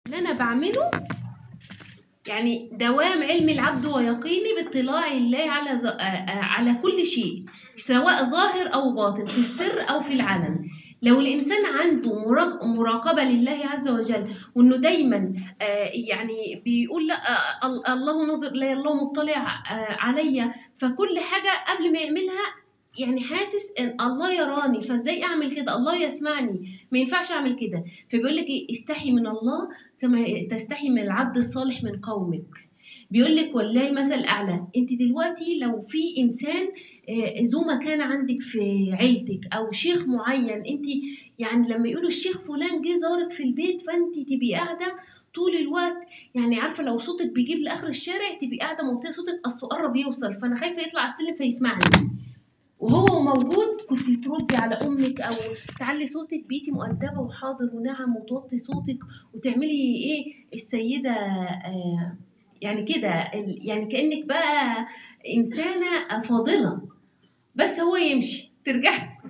اللي أنا باعمله يعني دوام علم العبد ويقيني باطلاع الله على ز... آ- آ- على كل شيء سواء ظاهر أو باطن في السر أو في العلن لو الإنسان عنده مراق- مراقبة لله عز وجل وإنه دايما آه، يعني بيقول لا آه، ال- الله نظر لي الله مطلع آه، عليا فكل حاجة قبل ما يعملها يعني حاسس ان الله يراني فازاي اعمل كده الله يسمعني ما ينفعش اعمل كده فبيقول لك ايه استحي من الله كما تستحي من العبد الصالح من قومك بيقول لك والله مثل اعلى انت دلوقتي لو في انسان آه، ذو مكان عندك في عيلتك او شيخ معين انت يعني لما يقولوا الشيخ فلان جه زارك في البيت فانت تبقي قاعده طول الوقت يعني عارفه لو صوتك بيجيب لاخر الشارع تبقي قاعده موطيه صوتك اصله قرب يوصل فانا خايفه يطلع على السلم فيسمعني وهو موجود كنت تردي على امك او تعلي صوتك بيتي مؤدبه وحاضر ونعم وتوطي صوتك وتعملي ايه السيده آه يعني كده ال- يعني كانك بقى انسانه فاضله بس هو يمشي ترجع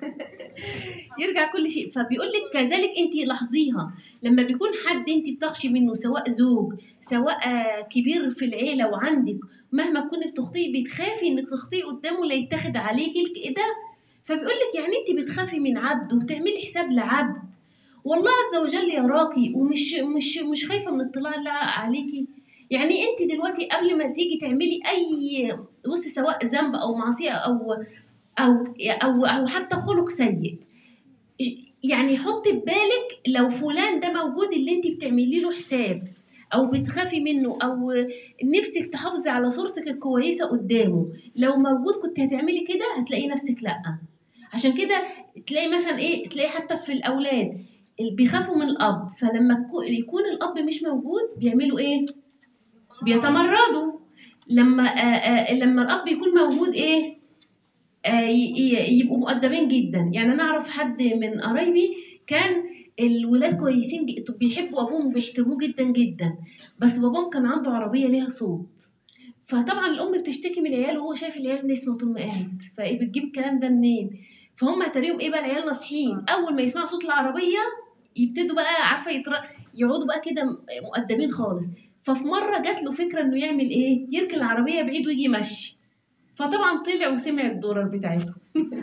يرجع كل شيء فبيقول لك كذلك انت لاحظيها لما بيكون حد انت بتخشي منه سواء زوج سواء آه، كبير في العيله وعندك مهما تكوني بتخطئي بتخافي انك تخطئي قدامه لا يتاخد عليكي كده فبيقول لك يعني انت بتخافي من عبد وبتعملي حساب لعبد والله عز وجل يراكي ومش مش مش خايفه من اطلاع الله عليكي يعني انت دلوقتي قبل ما تيجي تعملي اي بصي سواء ذنب او معصيه او او او او حتى خلق سيء يعني حطي في بالك لو فلان ده موجود اللي انت بتعملي له حساب او بتخافي منه او نفسك تحافظي على صورتك الكويسه قدامه لو موجود كنت هتعملي كده هتلاقي نفسك لا عشان كده تلاقي مثلا ايه تلاقي حتى في الاولاد اللي بيخافوا من الاب فلما تكو- يكون الاب مش موجود بيعملوا ايه بيتمردوا لما آآ آآ لما الاب يكون موجود ايه آه، ي- ي- يبقوا مؤدبين جدا يعني انا اعرف حد من قرايبي كان الولاد كويسين ج- بيحبوا ابوهم وبيحترموه جدا جدا بس باباهم كان عنده عربيه ليها صوت فطبعا الام بتشتكي من العيال وهو شايف العيال نسمه طول ما قاعد فايه بتجيب الكلام ده منين فهم اتاريهم ايه بقى العيال ناصحين اول ما يسمعوا صوت العربيه يبتدوا بقى عارفه يتر... يقعدوا بقى كده م- مؤدبين خالص ففي مره جات له فكره انه يعمل ايه يركن العربيه بعيد ويجي يمشي فطبعا طلع وسمع الدورر بتاعته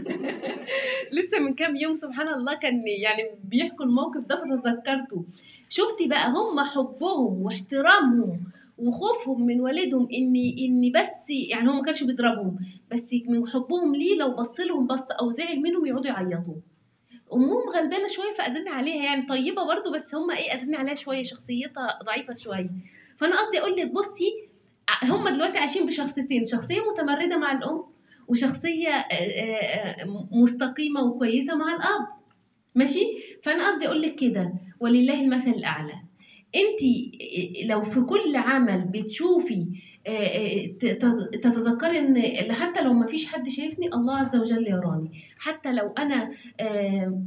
لسه من كام يوم سبحان الله كان يعني بيحكوا الموقف ده فتذكرته شفتي بقى هم حبهم واحترامهم وخوفهم من والدهم ان ان بس يعني هم ما كانش بيضربهم بس من حبهم ليه لو بص لهم بص او زعل منهم يقعدوا يعيطوا امهم غلبانه شويه فقادرين عليها يعني طيبه برضو بس هم ايه قادرين عليها شويه شخصيتها ضعيفه شويه فانا قصدي اقول لك بصي هم دلوقتي عايشين بشخصيتين شخصيه متمرده مع الام وشخصيه آه، آه، آه، مستقيمه وكويسه مع الاب ماشي فانا قصدي اقول لك كده ولله المثل الاعلى انت لو في كل عمل بتشوفي آه، آه، ت- ت- تتذكري ان حتى لو ما فيش حد شايفني الله عز وجل يراني حتى لو انا آه،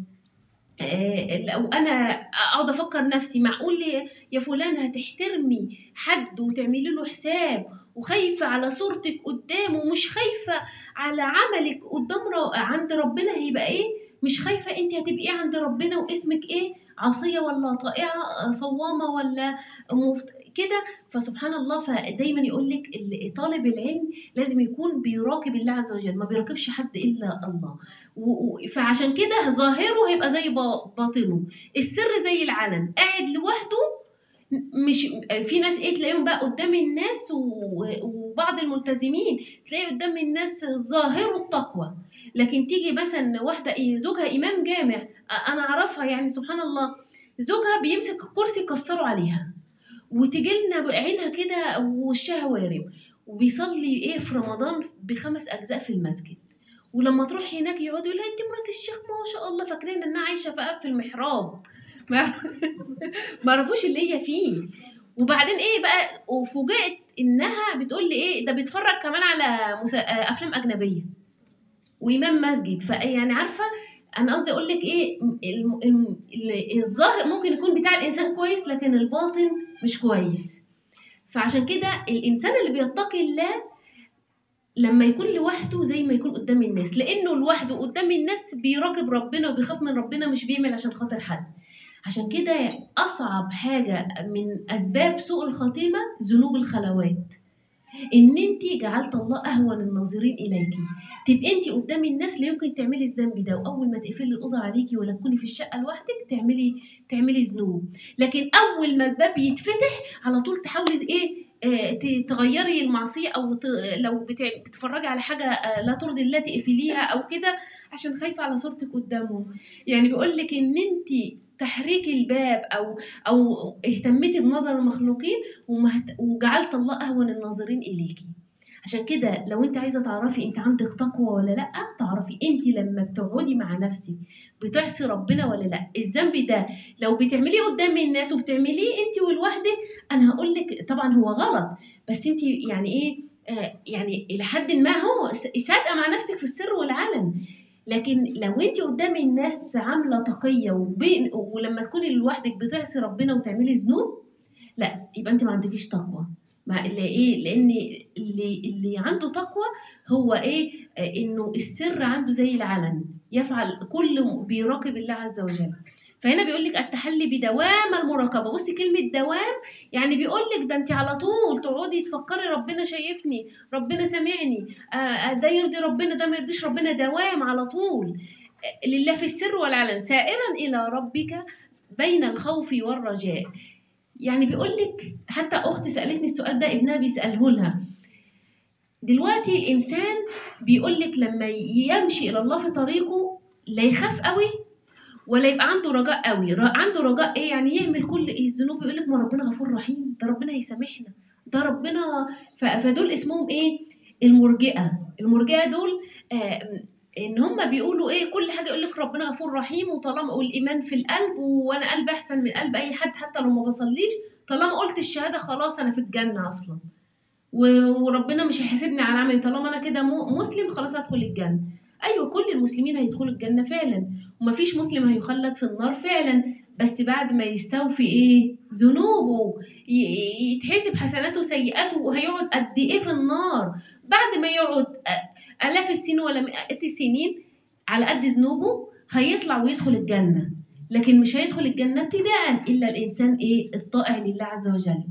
آه، لو انا اقعد افكر نفسي معقول لي يا فلان هتحترمي حد وتعملي له حساب وخايفه على صورتك قدامه ومش خايفه على عملك قدام ر- عند ربنا هيبقى ايه مش خايفه انت هتبقي إيه عند ربنا واسمك ايه عصيه ولا طائعه آه، صوامه ولا مفت... كده فسبحان الله فدايما يقول لك ال- طالب العلم لازم يكون بيراقب الله عز وجل ما بيراقبش حد الا الله و- و- فعشان كده ظاهره هيبقى زي با- باطنه السر زي العلن قاعد لوحده مش في ناس ايه تلاقيهم بقى قدام الناس و- وبعض الملتزمين تلاقي قدام الناس ظاهره التقوى لكن تيجي مثلا واحده ايه زوجها امام جامع أ- انا اعرفها يعني سبحان الله زوجها بيمسك الكرسي يكسره عليها وتجي لنا عينها كده ووشها وارم وبيصلي ايه في رمضان بخمس اجزاء في المسجد ولما تروح هناك يقعدوا يقولوا انت مرات الشيخ ما شاء الله فاكرين انها عايشه في في المحراب ما ما عرفوش اللي هي فيه وبعدين ايه بقى وفوجئت انها بتقول لي ايه ده بيتفرج كمان على مسا... آه، افلام اجنبيه وامام مسجد فيعني عارفه انا قصدي اقول لك ايه الم... الم... ال- الظاهر ممكن يكون بتاع الانسان كويس لكن الباطن مش كويس فعشان كده الانسان اللي بيتقي الله لما يكون لوحده زي ما يكون قدام الناس لانه لوحده قدام الناس بيراقب ربنا وبيخاف من ربنا مش بيعمل عشان خاطر حد عشان كده اصعب حاجه من اسباب سوء الخاتمه ذنوب الخلوات ان انت جعلت الله اهون الناظرين اليك تبقى انت قدام الناس لا يمكن تعملي الذنب ده واول ما تقفلي الاوضه عليكي ولا تكوني في الشقه لوحدك تعملي تعملي ذنوب لكن اول ما الباب يتفتح على طول تحاولي ايه آه، ت- تغيري المعصيه او ت... لو بتع- بتتفرجي على حاجه آه، لا ترضي الله تقفليها او كده عشان خايفه على صورتك قدامهم يعني بيقول لك ان انت تحريك الباب او او اهتميتي بنظر المخلوقين ومهت... وجعلت الله اهون الناظرين اليكي عشان كده لو انت عايزه تعرفي انت عندك تقوى ولا لا تعرفي انت لما بتقعدي مع نفسك بتعصي ربنا ولا لا الذنب ده لو بتعمليه قدام الناس وبتعمليه انت ولوحدك انا هقول لك طبعا هو غلط بس انت يعني ايه آه يعني الى حد ما هو س- صادقه مع نفسك في السر والعلن لكن لو انت قدام الناس عامله تقيه وبين ولما تكوني لوحدك بتعصي ربنا وتعملي ذنوب لا يبقى انت ما عندكيش تقوى مع اللي ايه لان اللي اللي عنده تقوى هو ايه آه، انه السر عنده زي العلن يفعل كل م- بيراقب الله عز وجل فهنا بيقول لك التحلي بدوام المراقبه بصي كلمه دوام يعني بيقول لك ده انت على طول تقعدي تفكري ربنا شايفني ربنا سامعني آه، آه، ده يرضي ربنا ده ما يرضيش ربنا دوام على طول آه، لله في السر والعلن سائرا الى ربك بين الخوف والرجاء يعني بيقول لك حتى اخت سالتني السؤال ده ابنها بيساله لها دلوقتي الانسان بيقول لك لما يمشي الى الله في طريقه لا يخاف قوي ولا يبقى عنده رجاء قوي ر- عنده رجاء ايه يعني يعمل كل إيه الذنوب يقول لك ما ربنا غفور رحيم ده ربنا هيسامحنا ده ربنا ف- فدول اسمهم ايه المرجئه المرجئه دول آه ان هم بيقولوا ايه كل حاجه يقول لك ربنا غفور رحيم وطالما والايمان في القلب وانا قلبي احسن من قلب اي حد حتى لو ما بصليش طالما قلت الشهاده خلاص انا في الجنه اصلا و- وربنا مش هيحاسبني على عملي طالما انا كده مو- مسلم خلاص هدخل الجنه ايوه كل المسلمين هيدخلوا الجنه فعلا ومفيش مسلم هيخلد في النار فعلا بس بعد ما يستوفي ايه ذنوبه ي- يتحسب حسناته وسيئاته وهيقعد قد ايه في النار بعد ما يقعد أ- الاف السنين ولا مئات السنين على قد ذنوبه هيطلع ويدخل الجنه لكن مش هيدخل الجنه ابتداء الا الانسان ايه الطائع لله عز وجل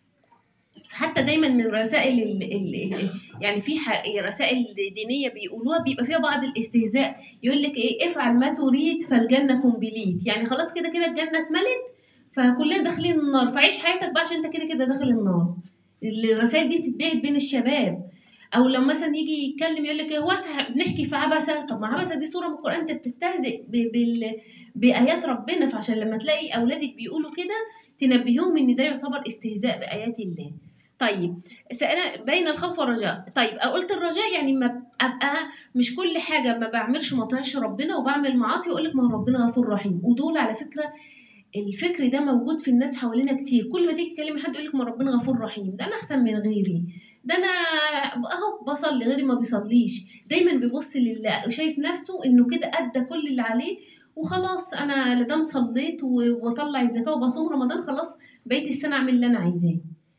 حتى دايما من رسائل ال ال ال يعني في ح- رسائل دينيه بيقولوها بيبقى فيها بعض الاستهزاء يقول لك ايه افعل ما تريد فالجنه كومبليت يعني خلاص كده كده الجنه اتملت فكلنا داخلين النار فعيش حياتك بقى عشان انت كده كده داخل النار الرسائل دي بتتبعت بين الشباب او لو مثلا يجي يتكلم يقول لك إيه، هو احنا بنحكي في عبسه طب ما عبسه دي سوره من القران انت بتستهزئ ب- بال بايات ربنا فعشان لما تلاقي اولادك بيقولوا كده تنبهيهم ان ده يعتبر استهزاء بايات الله طيب سأل بين الخوف والرجاء طيب قلت الرجاء يعني ما ابقى مش كل حاجه ما بعملش ما اطيعش ربنا وبعمل معاصي واقول لك ما هو ربنا غفور رحيم ودول على فكره الفكر ده موجود في الناس حوالينا كتير كل ما تيجي تكلمي حد يقول لك ما ربنا غفور رحيم ده انا احسن من غيري ده انا اهو بصلي غيري ما بيصليش دايما بيبص لله وشايف نفسه انه كده ادى كل اللي عليه وخلاص انا لا دام صليت و- واطلع الزكاه وبصوم رمضان خلاص بقيت السنه اعمل اللي انا عايزاه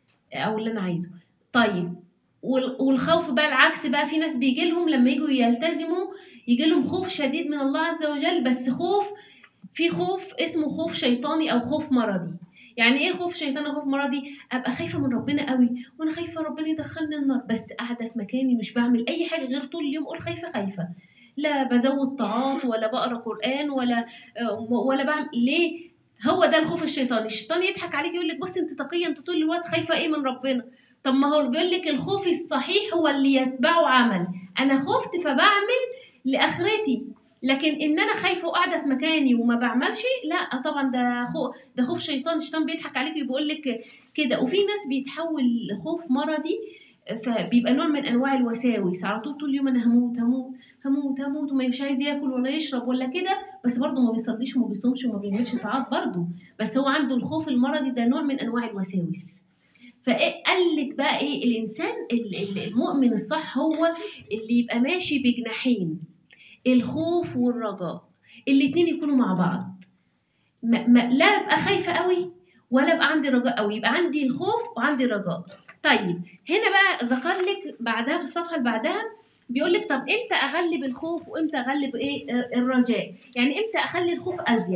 او اللي انا عايزه طيب وال- والخوف بقى العكس بقى في ناس بيجي لهم لما يجوا يلتزموا يجي لهم خوف شديد من الله عز وجل بس خوف في خوف اسمه خوف شيطاني او خوف مرضي يعني ايه خوف شيطاني خوف مرضي ابقى خايفه من ربنا قوي وانا خايفه ربنا يدخلني النار بس قاعده في مكاني مش بعمل اي حاجه غير طول اليوم اقول خايفه خايفه لا بزود طاعات ولا بقرا قران ولا ولا بعمل ليه هو ده الخوف الشيطاني الشيطان يضحك عليك يقول لك بص انت تقيه انت طول الوقت خايفه ايه من ربنا طب ما هو بيقول لك الخوف الصحيح هو اللي يتبعه عمل انا خفت فبعمل لاخرتي لكن ان انا خايفه وقاعده في مكاني وما بعملش لا طبعا ده خوف ده خوف شيطان الشيطان بيضحك عليك وبيقول لك كده وفي ناس بيتحول لخوف مرضي فبيبقى نوع من انواع الوساوس على طول طول اليوم انا هموت هموت هموت هموت وما مش عايز ياكل ولا يشرب ولا كده بس برضه ما بيصليش وما بيصومش وما بيعملش طاعات برضه بس هو عنده الخوف المرضي ده نوع من انواع الوساوس فايه قال لك بقى ايه الانسان ال- ال- المؤمن الصح هو اللي يبقى ماشي بجناحين الخوف والرجاء الاتنين يكونوا مع بعض ما ما لا ابقى خايفه قوي ولا ابقى عندي رجاء قوي يبقى عندي الخوف وعندي رجاء طيب هنا بقى ذكر لك بعدها في الصفحه اللي بعدها بيقول لك طب امتى اغلب الخوف وامتى اغلب ايه الرجاء يعني امتى اخلي الخوف ازيد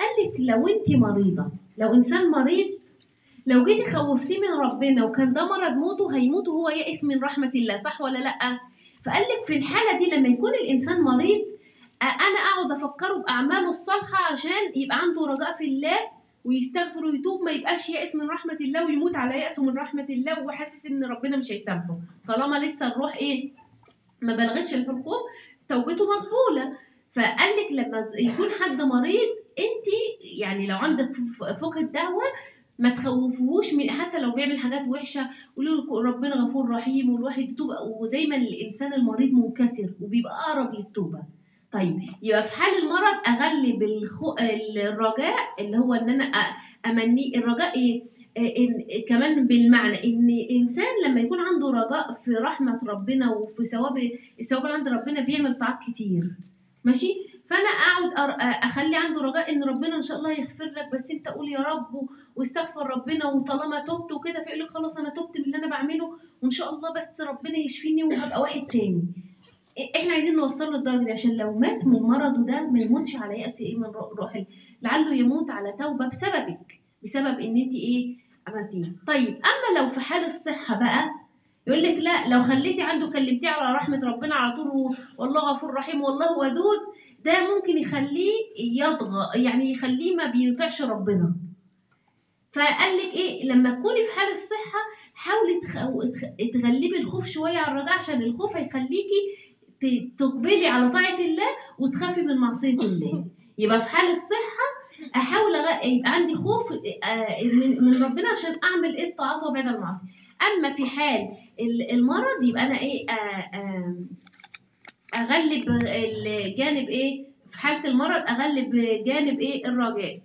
قال لك لو انت مريضه لو انسان مريض لو جيتي خوفتيه من ربنا وكان ده مرض موته هيموت وهو يئس من رحمه الله صح ولا لا فقال لك في الحاله دي لما يكون الانسان مريض انا اقعد افكره باعماله الصالحه عشان يبقى عنده رجاء في الله ويستغفر ويتوب ما يبقاش يائس من رحمه الله ويموت على يأسه من رحمه الله وحاسس ان ربنا مش هيسامحه طالما لسه الروح ايه ما بلغتش الحلقوم توبته مقبوله فقال لك لما يكون حد مريض انت يعني لو عندك فقد دعوه ما تخوفوهوش حتى لو بيعمل حاجات وحشه قولوا له ربنا غفور رحيم والواحد يتوب ودايما الانسان المريض منكسر وبيبقى اقرب للتوبه طيب يبقى في حال المرض اغلب الخو... الرجاء اللي هو ان انا امني الرجاء ايه إن كمان بالمعنى ان انسان لما يكون عنده رجاء في رحمه ربنا وفي ثواب الثواب اللي عند ربنا بيعمل طاعات كتير ماشي فانا اقعد اخلي عنده رجاء ان ربنا ان شاء الله يغفر لك بس انت قول يا رب واستغفر ربنا وطالما تبت وكده فيقول لك خلاص انا تبت من اللي انا بعمله وان شاء الله بس ربنا يشفيني وهبقى واحد تاني احنا عايزين نوصل له الدرجه دي عشان لو مات من مرضه ده ما يموتش على يأس ايه من روح لعله يموت على توبه بسببك بسبب ان انت ايه عملتيه طيب اما لو في حال الصحه بقى يقول لك لا لو خليتي عنده كلمتيه على رحمه ربنا على طول والله غفور رحيم والله ودود ده ممكن يخليه يطغى يعني يخليه ما بيطيعش ربنا فقال لك ايه لما تكوني في حال الصحه حاولي تخو... تغلبي الخوف شويه على الرجاء عشان الخوف هيخليكي تقبلي على طاعه الله وتخافي من معصيه الله يبقى في حال الصحه احاول يبقى عندي خوف من ربنا عشان اعمل ايه الطاعات وابعد عن المعاصي اما في حال المرض يبقى انا ايه اغلب الجانب ايه في حاله المرض اغلب جانب ايه الرجاء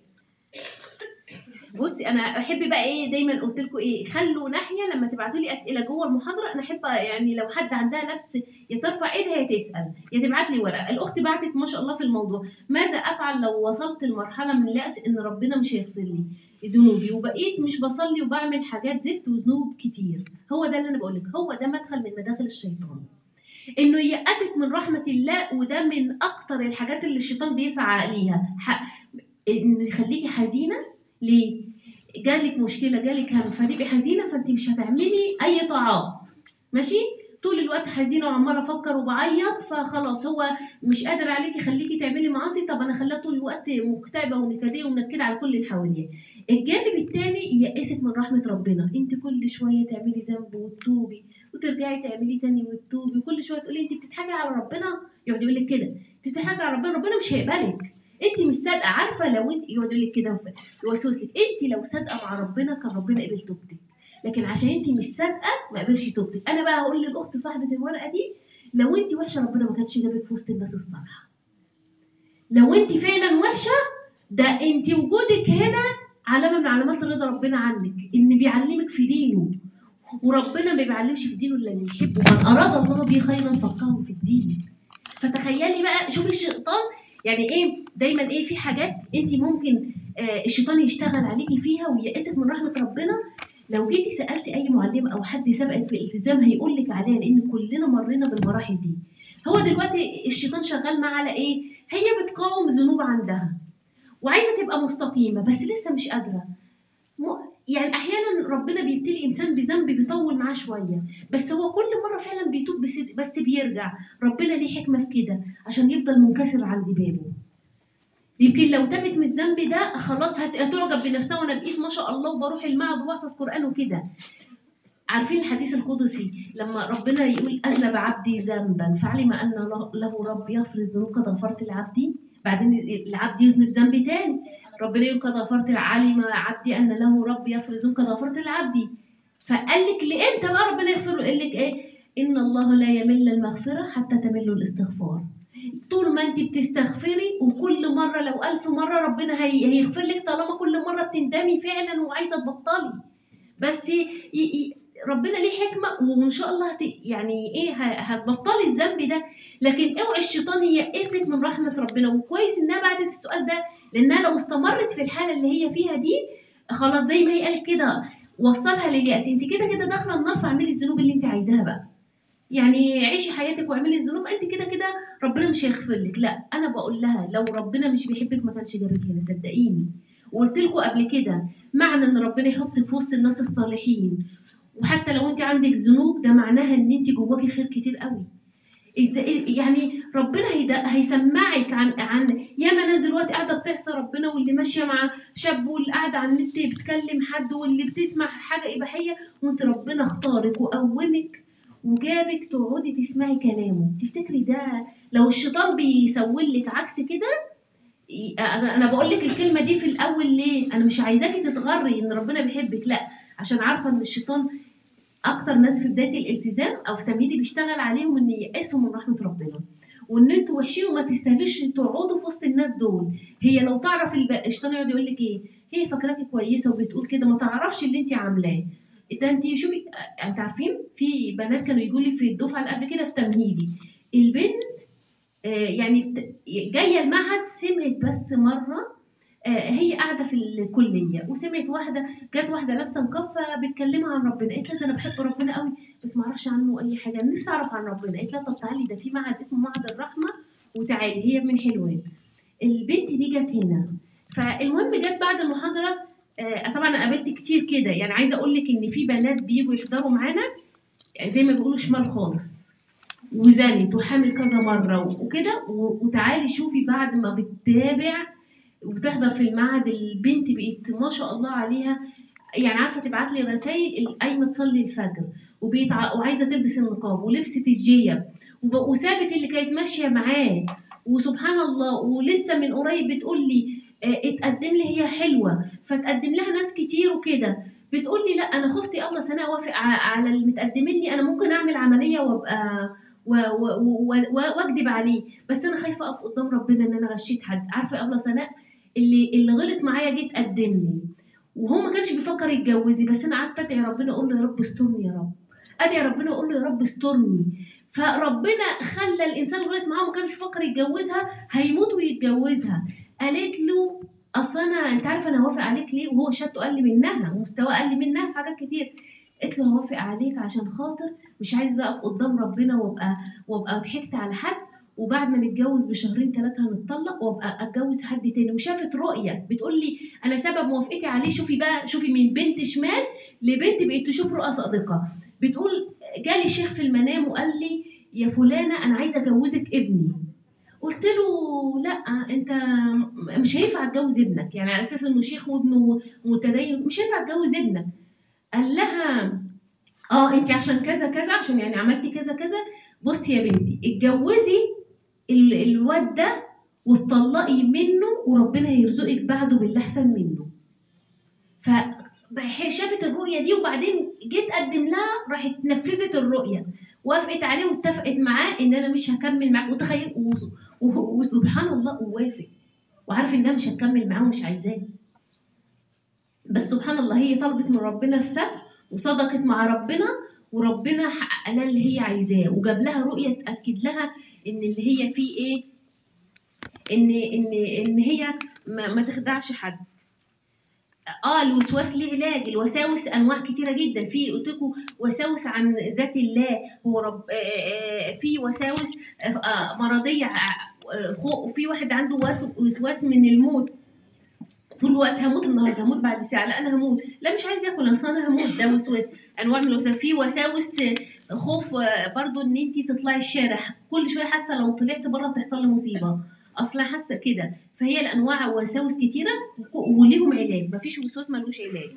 بصي انا احب بقى ايه دايما قلت لكم ايه خلوا ناحيه لما تبعتوا لي اسئله جوه المحاضره انا احب يعني لو حد عندها نفس يا ترفع ايدها يا تسال يا تبعت لي ورقه الاخت بعتت ما شاء الله في الموضوع ماذا افعل لو وصلت لمرحله من الياس ان ربنا مش هيغفر لي ذنوبي وبقيت مش بصلي وبعمل حاجات زفت وذنوب كتير هو ده اللي انا بقول لك هو ده مدخل من مداخل الشيطان انه يأسك من رحمه الله وده من اكتر الحاجات اللي الشيطان بيسعى ليها انه يخليكي حزينه ليه؟ جالك مشكلة جالك هم فتبقي حزينة فانت مش هتعملي أي طاعات ماشي؟ طول الوقت حزينة وعمالة أفكر وبعيط فخلاص هو مش قادر عليكي يخليكي تعملي معاصي طب أنا خليها طول الوقت مكتئبة ونكدية ومنكدة على كل اللي حواليها. الجانب التاني يئسك من رحمة ربنا، أنت كل شوية تعملي ذنب وتتوبي وترجعي تعملي تاني وتتوبي وكل شوية تقولي أنت بتضحكي على ربنا يقعد يقول لك كده أنت بتضحكي على ربنا ربنا مش هيقبلك. انت مش صادقه عارفه لو انت يقعد يقول لك كده يوسوس لك انت لو صادقه مع ربنا كان ربنا قبل توبتك لكن عشان انت مش صادقه ما قبلش توبتك انا بقى هقول للاخت صاحبه الورقه دي لو انت وحشه ربنا ما كانش جابك في وسط الناس الصالحه لو انت فعلا وحشه ده انت وجودك هنا علامه من علامات رضا ربنا عنك ان بيعلمك في دينه وربنا ما بيعلمش في دينه الا اللي يحبه من اراد الله به خيرا فقهه في الدين فتخيلي بقى شوفي الشيطان يعني ايه دايما ايه في حاجات انت ممكن آه الشيطان يشتغل عليكي فيها ويئسك من رحمه ربنا لو جيتي سالتي اي معلم او حد سبقك في الالتزام هيقول لك عليها لان كلنا مرينا بالمراحل دي هو دلوقتي الشيطان شغال معاه على ايه هي بتقاوم ذنوب عندها وعايزه تبقى مستقيمه بس لسه مش قادره يعني احيانا ربنا بيبتلي انسان بذنب بيطول معاه شويه بس هو كل مره فعلا بيتوب بس بيرجع ربنا ليه حكمه في كده عشان يفضل منكسر عند بابه يمكن لو تابت من الذنب ده خلاص هتعجب بنفسها وانا بقيت ما شاء الله وبروح المعهد وبحفظ قران وكده عارفين الحديث القدسي لما ربنا يقول اذنب عبدي ذنبا فعلم ان له رب يغفر الذنوب قد غفرت لعبدي بعدين العبد يذنب ذنب تاني ربنا يقول قد غفرت علم عبدي ان له رب يغفر الذنوب قد غفرت لعبدي فقال لك لامتى بقى ربنا يغفر قال لك ايه ان الله لا يمل المغفره حتى تمل الاستغفار طول ما انت بتستغفري وكل مره لو ألف مره ربنا هي هيغفر لك طالما كل مره بتندمي فعلا وعايزه تبطلي بس ي... ي... ربنا ليه حكمه وان شاء الله هت... يعني ايه هتبطلي الذنب ده لكن اوعي الشيطان ييأسك من رحمه ربنا وكويس انها بعتت السؤال ده لانها لو استمرت في الحاله اللي هي فيها دي خلاص زي ما هي قالت كده وصلها لليأس انت كده كده داخله النار فاعملي الذنوب اللي انت عايزاها بقى يعني عيشي حياتك واعملي الذنوب انت كده كده ربنا مش هيغفر لك لا انا بقول لها لو ربنا مش بيحبك ما كانش جابك هنا صدقيني وقلت لكم قبل كده معنى ان ربنا يحطك في وسط الناس الصالحين وحتى لو انت عندك ذنوب ده معناها ان انت جواكي خير كتير قوي ازاي يعني ربنا هيدا هيسمعك عن عن ياما ناس دلوقتي قاعده بتعصى ربنا واللي ماشيه مع شاب واللي قاعده على النت بتكلم حد واللي بتسمع حاجه اباحيه وانت ربنا اختارك وقومك وجابك تقعدي تسمعي كلامه تفتكري ده لو الشيطان بيسول لك عكس كده ي- انا انا بقول لك الكلمه دي في الاول ليه انا مش عايزاكي تتغري ان ربنا بيحبك لا عشان عارفه ان الشيطان اكتر ناس في بدايه الالتزام او في تمهيدي بيشتغل عليهم ان ييأسوا من رحمه ربنا وان انتوا وحشين وما تستاهلوش تقعدوا في وسط الناس دول هي لو تعرف الب... الشيطان يقعد يقول لك ايه هي فاكراكي كويسه وبتقول كده ما تعرفش اللي انت عاملاه ده انت شوفي آه، انت عارفين في بنات كانوا يقولوا لي في الدفعه اللي قبل كده في تمهيدي البنت آه، يعني ت- جايه المعهد سمعت بس مره آه، هي قاعده في الكليه وسمعت واحده جت واحده لابسه مكفه بتكلمها عن ربنا قالت لها ده انا بحب ربنا قوي بس ما اعرفش عنه اي حاجه أنا نفسي اعرف عن ربنا قالت لها طب تعالي ده في معهد اسمه معهد الرحمه وتعالي هي من حلوان البنت دي جت هنا فالمهم جت بعد المحاضره آه، طبعا انا قابلت كتير كده يعني عايزه اقول لك ان في بنات بيجوا يحضروا معانا يعني زي ما بيقولوا شمال خالص وزنت وحامل كذا مره وكده و- وتعالي شوفي بعد ما بتتابع وبتحضر في المعهد البنت بقت ما شاء الله عليها يعني عارفه تبعت لي رسائل قايمه تصلي الفجر وبيتع... وعايزه تلبس النقاب ولبست الجيب وب... وسابت اللي كانت ماشيه معاه وسبحان الله ولسه من قريب بتقول لي آه، اتقدم لي هي حلوه فتقدم لها ناس كتير وكده بتقول لي لا انا خفتي الله سناء وافق ع- على المتقدمين لي انا ممكن اعمل عمليه وابقى و- و- و- و- واكذب عليه بس انا خايفه اقف قدام ربنا ان انا غشيت حد عارفه يا ابله سناء اللي اللي غلط معايا جه اتقدم لي وهو ما كانش بيفكر يتجوزني بس انا قعدت ادعي ربنا اقول له يا رب استرني يا رب ادعي ربنا اقول له يا رب استرني فربنا خلى الانسان اللي غلط معاه ما كانش بيفكر يتجوزها هيموت ويتجوزها قالت له اصل انا انت عارفه انا هوافق عليك ليه وهو شهادته اقل منها ومستواه اقل منها في حاجات كتير قلت له هوافق عليك عشان خاطر مش عايزه اقف قدام ربنا وابقى وابقى ضحكت على حد وبعد ما نتجوز بشهرين ثلاثه هنتطلق وابقى اتجوز حد تاني وشافت رؤيه بتقول لي انا سبب موافقتي عليه شوفي بقى شوفي من بنت شمال لبنت بقت تشوف رؤى صادقه بتقول جالي شيخ في المنام وقال لي يا فلانه انا عايزه اجوزك ابني قلت له لا انت مش هينفع اتجوز ابنك يعني على اساس انه شيخ وابنه متدين مش هينفع اتجوز ابنك قال لها اه انت عشان كذا كذا عشان يعني عملتي كذا كذا بصي يا بنتي اتجوزي ال- الواد ده وتطلقي منه وربنا هيرزقك بعده باللي احسن منه ف شافت الرؤيه دي وبعدين جيت اقدم لها راحت نفذت الرؤيه وافقت عليه واتفقت معاه ان انا مش هكمل معاه وتخيل وس- و- وسبحان الله ووافق وعارف انها مش هتكمل معاه ومش عايزاه بس سبحان الله هي طلبت من ربنا الستر وصدقت مع ربنا وربنا حقق لها اللي هي عايزاه وجاب لها رؤيه تاكد لها ان اللي هي فيه ايه ان ان ان هي ما, ما تخدعش حد اه الوسواس ليه علاج الوساوس انواع كتيره جدا في قلت لكم وساوس عن ذات الله هو رب آه، آه، في وساوس آه، آه، مرضيه آه، خو- وفي واحد عنده وس- وسواس من الموت طول الوقت هموت النهارده هموت بعد ساعه لا انا هموت لا مش عايز اكل اصل انا هموت ده وسواس انواع من الوسواس في وساوس آه، خوف آه، برضو ان انت تطلعي الشارع كل شويه حاسه لو طلعت بره تحصل لي مصيبه اصلا حاسه كده فهي الانواع وساوس كتيره وليهم علاج مفيش وسواس ملوش علاج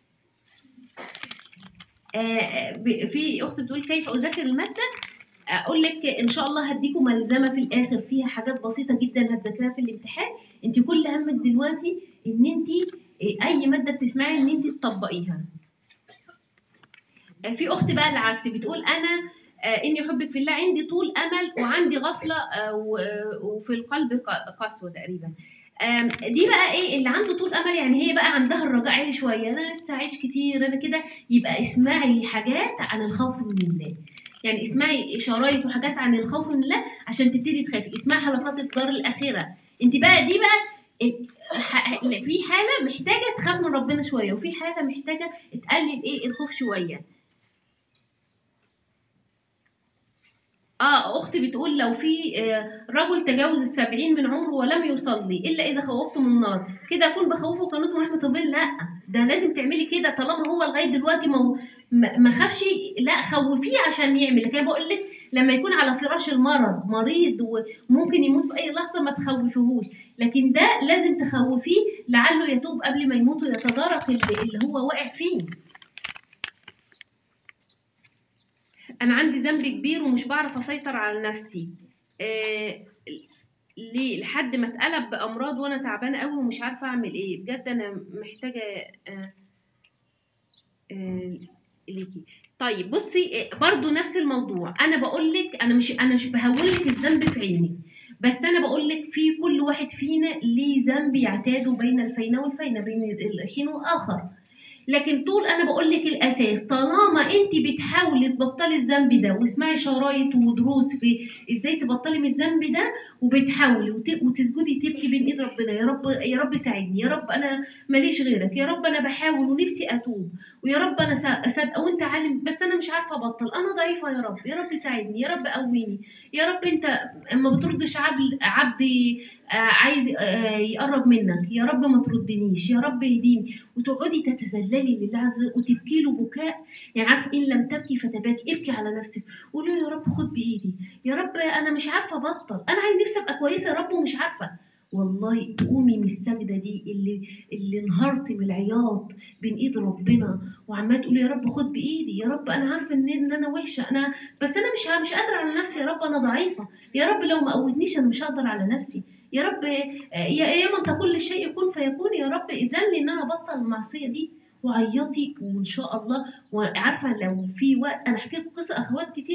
آه، ب- في اخت بتقول كيف اذاكر الماده اقول لك ان شاء الله هديكم ملزمه في الاخر فيها حاجات بسيطه جدا هتذاكريها في الامتحان انت كل همك دلوقتي ان انت اي ماده بتسمعي ان انت تطبقيها آه، في اخت بقى العكس بتقول انا آه، اني احبك في الله عندي طول امل وعندي غفله آه، و- آه، وفي القلب ق- قسوه تقريبا آم، دي بقى ايه اللي عنده طول امل يعني هي بقى عندها الرجاء عالي شويه انا لسه عايش كتير انا كده يبقى اسمعي حاجات عن الخوف من الله يعني اسمعي شرايط وحاجات عن الخوف من الله عشان تبتدي تخافي اسمعي حلقات الدار الاخره انت بقى دي بقى ال- ح- في حاله محتاجه تخاف من ربنا شويه وفي حاله محتاجه تقلل ايه الخوف شويه اه اختي بتقول لو في آه، رجل تجاوز السبعين من عمره ولم يصلي الا اذا خوفته من النار كده اكون بخوفه قنوط من رحمه ربنا لا ده لازم تعملي كده طالما هو لغايه دلوقتي ما ما ما خافش لا خوفيه عشان يعمل لكن بقول لك لما يكون على فراش المرض مريض وممكن يموت في اي لحظه ما تخوفيهوش لكن ده لازم تخوفيه لعله يتوب قبل ما يموت ويتدارك اللي اللي هو واقع فيه انا عندي ذنب كبير ومش بعرف اسيطر على نفسي آه ليه لحد ما اتقلب بامراض وانا تعبانه قوي ومش عارفه اعمل ايه بجد انا محتاجه آه آه ليكي طيب بصي آه، برضو نفس الموضوع انا بقول لك انا مش انا مش بهول لك الذنب في عيني بس انا بقول لك في كل واحد فينا ليه ذنب يعتاد بين الفينه والفينه بين الحين واخر لكن طول انا بقول لك الاساس طالما انت بتحاولي تبطلي الذنب ده واسمعي شرايط ودروس في ازاي تبطلي من الذنب ده وبتحاولي وت- وتسجدي تبكي بين ايد ربنا يا رب يا رب ساعدني يا رب انا ماليش غيرك يا رب انا بحاول ونفسي اتوب ويا رب انا سا- صادقه وانت عالم بس انا مش عارفه ابطل انا ضعيفه يا رب يا رب ساعدني يا رب قويني يا رب انت اما بتردش عبد عبدي آه، عايز آه، يقرب منك يا رب ما تردنيش يا رب اهديني وتقعدي تتذللي لله عز وجل وتبكي له بكاء يعني عارفه ان لم تبكي فتباكي ابكي على نفسك قولي يا رب خد بايدي يا رب انا مش عارفه ابطل انا عايز نفسي ابقى كويسه يا رب ومش عارفه والله تقومي من السجده دي اللي اللي انهارتي من العياط بين ايد ربنا وعماله تقولي يا رب خد بايدي يا رب انا عارفه ان ان انا وحشه انا بس انا مش مش قادره على نفسي يا رب انا ضعيفه يا رب لو ما قوتنيش انا مش هقدر على نفسي يا رب يا يا من تقول للشيء يكون فيكون يا رب اذن لي ان انا ابطل المعصيه دي وعيطي وان شاء الله وعارفه لو في وقت انا حكيت قصه اخوات كتير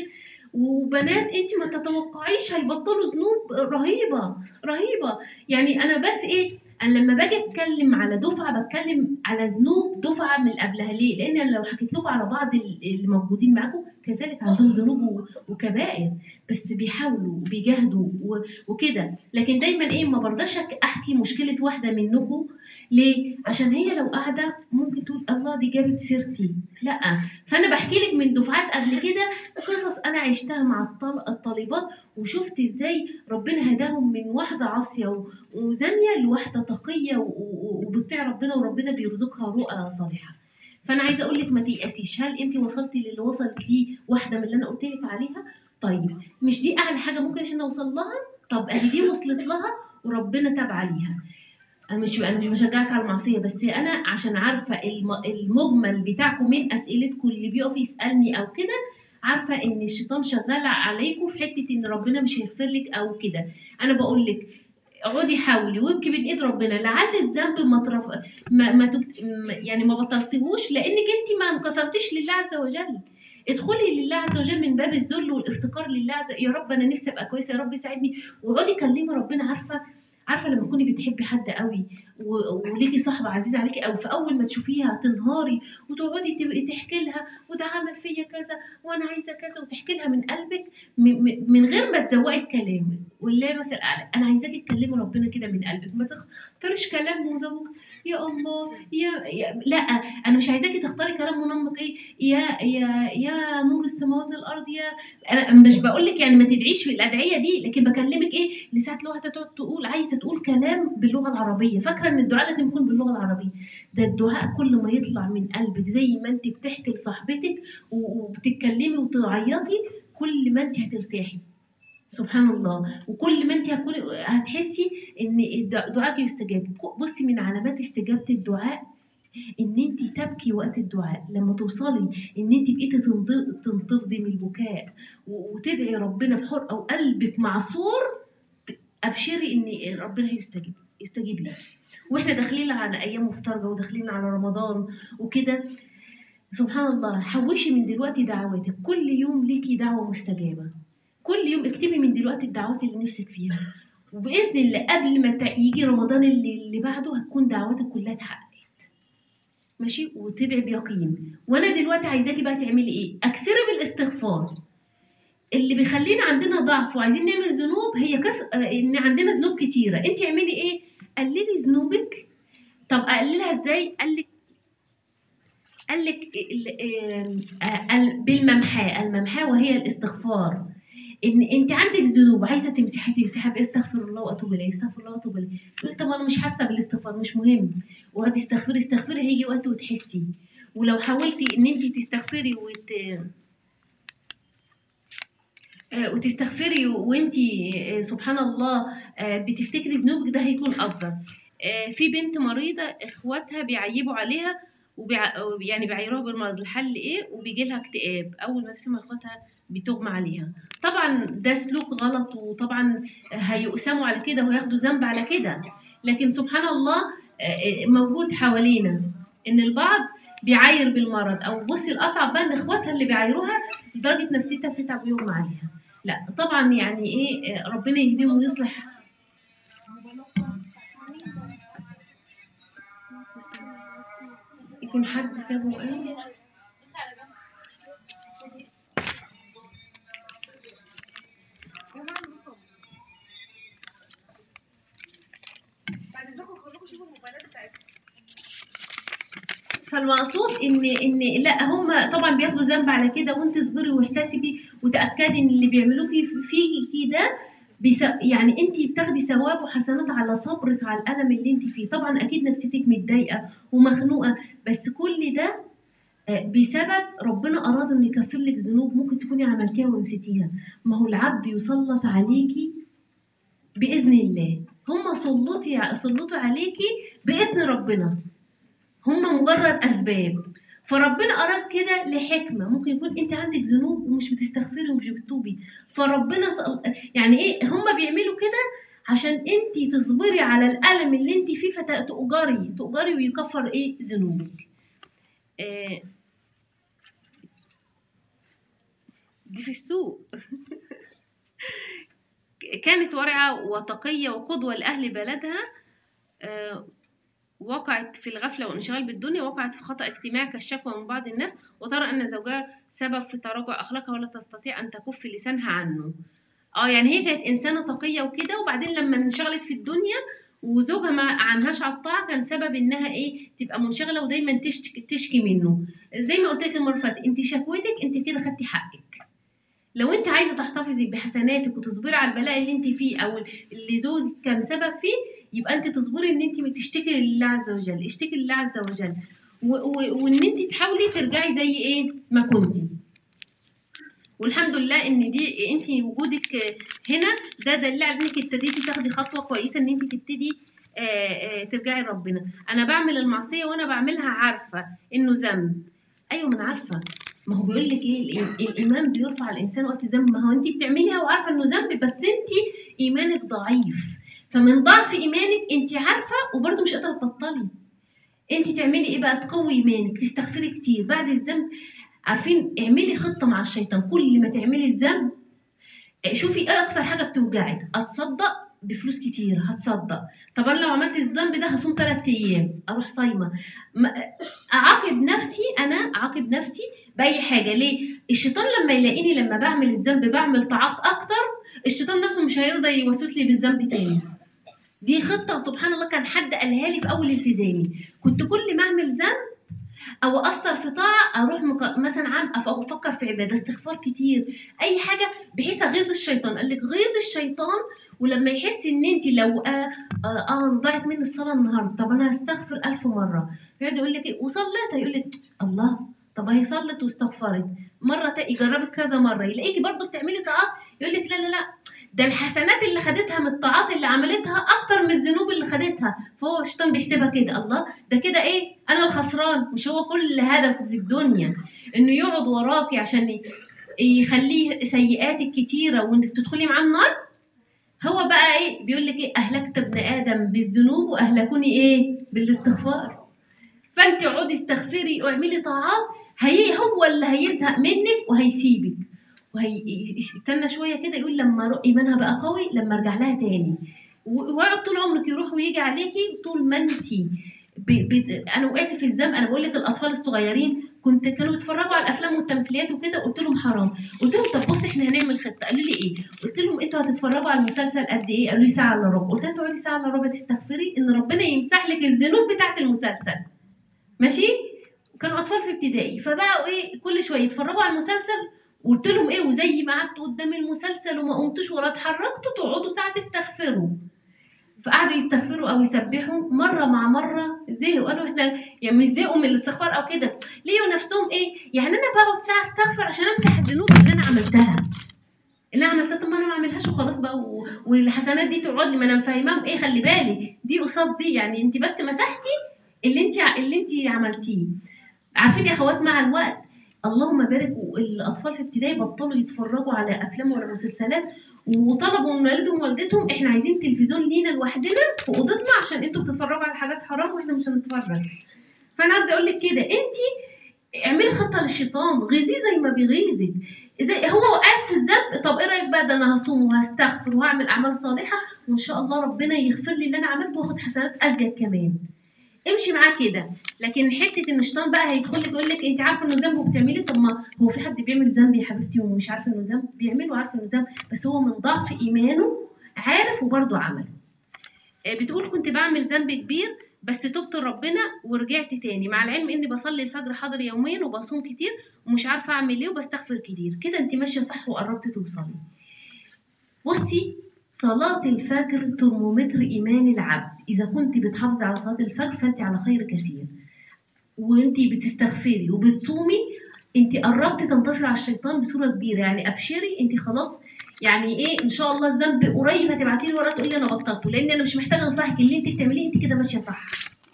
وبنات انت ما تتوقعيش هيبطلوا ذنوب رهيبه رهيبه يعني انا بس ايه انا لما باجي اتكلم على دفعه بتكلم على ذنوب دفعه من قبلها ليه لان أنا لو حكيت لكم على بعض اللي موجودين معاكم كذلك عندهم ذنوب و- وكبائر بس بيحاولوا وبيجاهدوا و- وكده لكن دايما ايه ما برضاش أك- احكي مشكله واحده منكم ليه عشان هي لو قاعده ممكن تقول الله دي جابت سيرتي لا فانا بحكي لك من دفعات قبل كده قصص انا عشتها مع الطل- الطالبات وشفت ازاي ربنا هداهم من واحده عاصيه و- وزانيه لواحده تقيه و- و- وبتطيع ربنا وربنا بيرزقها رؤى صالحه فانا عايزه اقول لك ما تيأسيش هل انت وصلتي للي وصلت ليه واحده من اللي انا قلت لك عليها طيب مش دي اعلى حاجه ممكن احنا نوصل لها طب اهي دي وصلت لها وربنا تاب عليها انا مش انا مش بشجعك على المعصيه بس انا عشان عارفه الم- المجمل بتاعكم من اسئلتكم اللي بيقف يسالني او كده عارفه ان الشيطان شغال عليكم في حته ان ربنا مش هيغفر لك او كده انا بقول لك اقعدي حاولي وابكي بين ايد ربنا لعل الذنب ما ترف... ما, ما تبت... ما- يعني ما بطلتهوش لانك انت ما انكسرتيش لله عز وجل ادخلي لله عز وجل من باب الذل والافتقار لله عز يا رب انا نفسي ابقى كويسه يا رب ساعدني واقعدي كلمي ربنا عارفه عارفه لما تكوني بتحبي حد قوي و- وليكي صاحبه عزيزه عليكي او في اول ما تشوفيها تنهاري وتقعدي تبقي تحكي لها وده عمل فيا كذا وانا عايزه كذا وتحكي لها من قلبك م- م- من غير ما تزوقي الكلام والله مثلا اعلى انا عايزاكي تكلمي ربنا كده من قلبك ما تختاريش كلام مزوق يا الله يا, يا لا انا مش عايزاكي تختاري كلام منمق ايه يا يا يا نور السماوات والارض يا انا مش بقول لك يعني ما تدعيش في الادعيه دي لكن بكلمك ايه لساعه لو واحده تقعد تقول عايزه تقول كلام باللغه العربيه فاكره ان الدعاء لازم يكون باللغه العربيه ده الدعاء كل ما يطلع من قلبك زي ما انت بتحكي لصاحبتك و- وبتتكلمي وتعيطي كل ما انت هترتاحي سبحان الله وكل ما انت هتكوني هتحسي ان الد- دعاءك يستجاب بصي من علامات استجابه الدعاء ان انت تبكي وقت الدعاء لما توصلي ان انت بقيتي تنض- تنتفضي من البكاء و- وتدعي ربنا بحرقه وقلبك معصور ابشري ان ربنا هيستجيب يستجيب لك واحنا داخلين على ايام مفترجه وداخلين على رمضان وكده سبحان الله حوشي من دلوقتي دعواتك كل يوم ليكي دعوه مستجابه كل يوم اكتبي من دلوقتي الدعوات اللي نفسك فيها وباذن الله قبل ما تع- يجي رمضان اللي, اللي بعده هتكون دعواتك كلها اتحققت ماشي وتدعي بيقين وانا دلوقتي عايزاكي بقى تعملي ايه اكثري بالاستغفار اللي بيخلينا عندنا ضعف وعايزين نعمل ذنوب هي كس... آه، ان عندنا ذنوب كتيره انت اعملي ايه قللي ذنوبك طب اقللها ازاي قال لك قال لك ال- آم، آه، ال- بالممحاه الممحاه وهي الاستغفار ان انت عندك ذنوب عايزه تمسحي تمسحي باستغفر الله واتوب اليه استغفر الله واتوب اليه تقولي طب انا مش حاسه بالاستغفار مش مهم اقعدي استغفري استغفري هيجي وقت وتحسي ولو حاولتي ان انت تستغفري وت... آه، وتستغفري وانت آه، سبحان الله آه، بتفتكري ذنوبك ده هيكون افضل آه، في بنت مريضه اخواتها بيعيبوا عليها وبيع... يعني بيعيروها بالمرض الحل ايه وبيجي لها اكتئاب اول ما تسمع اخواتها بتغمى عليها طبعا ده سلوك غلط وطبعا هيقسموا على كده وياخدوا ذنب على كده لكن سبحان الله آه، آه، موجود حوالينا ان البعض بيعاير بالمرض او بصي الاصعب بقى ان اخواتها اللي بيعايروها لدرجه نفسيتها بتتعب ويغمى عليها لا طبعا يعني ايه آه، ربنا يهديهم ويصلح يكون حد سابه ايه فالمقصود ان ان لا هم طبعا بياخدوا ذنب على كده وانت اصبري واحتسبي وتاكدي ان اللي بيعملوه في فيكي ده بس يعني انت بتاخدي ثواب وحسنات على صبرك على الالم اللي انت فيه طبعا اكيد نفسيتك متضايقه ومخنوقه بس كل ده آه، بسبب ربنا اراد انه يكفر لك ذنوب ممكن تكوني عملتيها ونسيتيها ما هو العبد يسلط عليكي باذن الله هم سلطي سلطوا عليكي باذن ربنا هم مجرد اسباب فربنا اراد كده لحكمه ممكن يكون انت عندك ذنوب ومش بتستغفري ومش بتتوبي فربنا صل... يعني ايه هم بيعملوا كده عشان انت تصبري على الالم اللي انت فيه فتؤجري تؤجري ويكفر ايه ذنوبك آه، دي في السوق كانت ورعة وتقية وقدوة لأهل بلدها آه، وقعت في الغفلة والانشغال بالدنيا وقعت في خطأ اجتماعي كالشكوى من بعض الناس وترى أن زوجها سبب في تراجع أخلاقها ولا تستطيع أن تكف لسانها عنه اه يعني هي كانت إنسانة تقية وكده وبعدين لما انشغلت في الدنيا وزوجها ما عنهاش على الطاعة كان سبب إنها إيه تبقى منشغلة ودايما تشتكي, تشكي منه زي ما قلت لك المرة اللي فاتت أنت شكوتك أنت كده خدتي حقك لو انت عايزه تحتفظي بحسناتك وتصبري على البلاء اللي انت فيه او اللي زوجك كان سبب فيه يبقى انت تصبري ان انت تشتكي لله عز وجل اشتكي لله عز وجل و- و- وان انت تحاولي ترجعي زي ايه ما كنتي والحمد لله ان دي انت وجودك هنا ده دليل على انك ابتديتي تاخدي خطوه كويسه ان انت تبتدي آه، آه، ترجعي لربنا انا بعمل المعصيه وانا بعملها عارفه انه ذنب ايوه ما انا عارفه ما هو بيقول لك ايه الإي- الايمان بيرفع الانسان وقت الذنب ما هو انت بتعمليها وعارفه انه ذنب بس انت ايمانك ضعيف فمن ضعف ايمانك انت عارفه وبرده مش قادره تبطلي انت تعملي ايه بقى تقوي ايمانك تستغفري كتير بعد الذنب عارفين اعملي خطه مع الشيطان كل ما تعملي الذنب شوفي ايه اكتر حاجه بتوجعك اتصدق بفلوس كتير هتصدق طب انا لو عملت الذنب ده هصوم ثلاث ايام اروح صايمه ما- اعاقب نفسي انا اعاقب نفسي باي حاجه ليه الشيطان لما يلاقيني لما بعمل الذنب بعمل طاعات اكتر الشيطان نفسه مش هيرضى يوسوس لي بالذنب تاني دي خطه سبحان الله كان حد قالها لي في اول التزامي كنت كل ما اعمل ذنب او اقصر في طاعه اروح مك... مثلا عام أف- افكر في عباده استغفار كتير اي حاجه بحيث اغيظ الشيطان قال لك غيظ الشيطان ولما يحس ان انت لو اه, آه, آه ضاعت مني الصلاه النهارده طب انا هستغفر ألف مره يقعد يقول لك ايه وصليت يقول لك الله طب هي صلت واستغفرت مره تا- يجربك كذا مره يلاقيكي برضه بتعملي طاعات يقول لك لا لا لا ده الحسنات اللي خدتها من الطاعات اللي عملتها اكتر من الذنوب اللي خدتها فهو الشيطان بيحسبها كده الله ده كده ايه انا الخسران مش هو كل هدفه في الدنيا انه يقعد وراكي عشان ي- يخليه سيئاتك كتيره وانك تدخلي معاه النار هو بقى ايه بيقول لك ايه اهلكت ابن ادم بالذنوب واهلكوني ايه بالاستغفار فانت اقعدي استغفري واعملي طاعات هي هو اللي هيزهق منك وهيسيبك وهيستنى شويه كده يقول لما رو- ايمانها بقى قوي لما ارجع لها تاني و- ويقعد طول عمرك يروح ويجي عليكي طول ما انت ب... ب... انا وقعت في الذنب انا بقول لك الاطفال الصغيرين كنت كانوا بيتفرجوا على الافلام والتمثيليات وكده قلت لهم حرام قلت لهم طب بص احنا هنعمل خطه قالوا لي ايه قلت لهم انتوا هتتفرجوا على المسلسل قد ايه قالوا لي ساعه الا ربع قلت لهم تقعدي ساعه الا ربع تستغفري ان ربنا يمسح لك الذنوب بتاعه المسلسل ماشي كانوا اطفال في ابتدائي فبقوا ايه كل شويه يتفرجوا على المسلسل قلت لهم ايه وزي ما قعدتوا قدام المسلسل وما قمتوش ولا اتحركتوا تقعدوا ساعه تستغفروا فقعدوا يستغفروا او يسبحوا مره مع مره زهقوا قالوا احنا يعني مش زهقوا من الاستغفار او كده لقوا نفسهم ايه يعني انا بقعد ساعه استغفر عشان امسح الذنوب اللي انا عملتها اللي انا عملتها طب ما انا ما اعملهاش وخلاص بقى و... والحسنات دي تقعد لي ما انا مفهماهم ايه خلي بالك دي قصاد دي يعني انت بس مسحتي اللي انت ع- اللي انت عملتيه عارفين يا اخوات مع الوقت اللهم بارك الاطفال في ابتدائي بطلوا يتفرجوا على افلام ولا مسلسلات وطلبوا من والدهم ووالدتهم احنا عايزين تلفزيون لينا لوحدنا في اوضتنا عشان انتوا بتتفرجوا على حاجات حرام واحنا مش هنتفرج فانا قصدي اقول لك كده انت اعملي خطه للشيطان غيظيه زي ما بيغيظك زي هو قاعد في الذنب طب ايه رايك بقى ده انا هصوم وهستغفر وهعمل اعمال صالحه وان شاء الله ربنا يغفر لي اللي انا عملته واخد حسنات ازيد كمان امشي معاه كده لكن حته ان الشيطان بقى هيدخل لك يقول لك انت عارفه انه ذنب وبتعملي طب ما هو في حد بيعمل ذنب يا حبيبتي ومش عارف انه ذنب بيعمله عارف انه ذنب بس هو من ضعف ايمانه عارف وبرضه عمله آه، بتقول كنت بعمل ذنب كبير بس تبت لربنا ورجعت تاني مع العلم اني بصلي الفجر حاضر يوميا وبصوم كتير ومش عارفه اعمل ايه وبستغفر كتير كده انت ماشيه صح وقربتي توصلي بصي صلاة الفجر ترمومتر إيمان العبد إذا كنت بتحافظي على صلاة الفجر فأنت على خير كثير وأنت بتستغفري وبتصومي أنت قربتي تنتصري على الشيطان بصورة كبيرة يعني أبشري أنت خلاص يعني إيه إن شاء الله الذنب قريب هتبعتي لي ورقة تقولي لي أنا بطلته لأن أنا مش محتاجة أنصحك اللي أنت بتعمليه أنت كده ماشية صح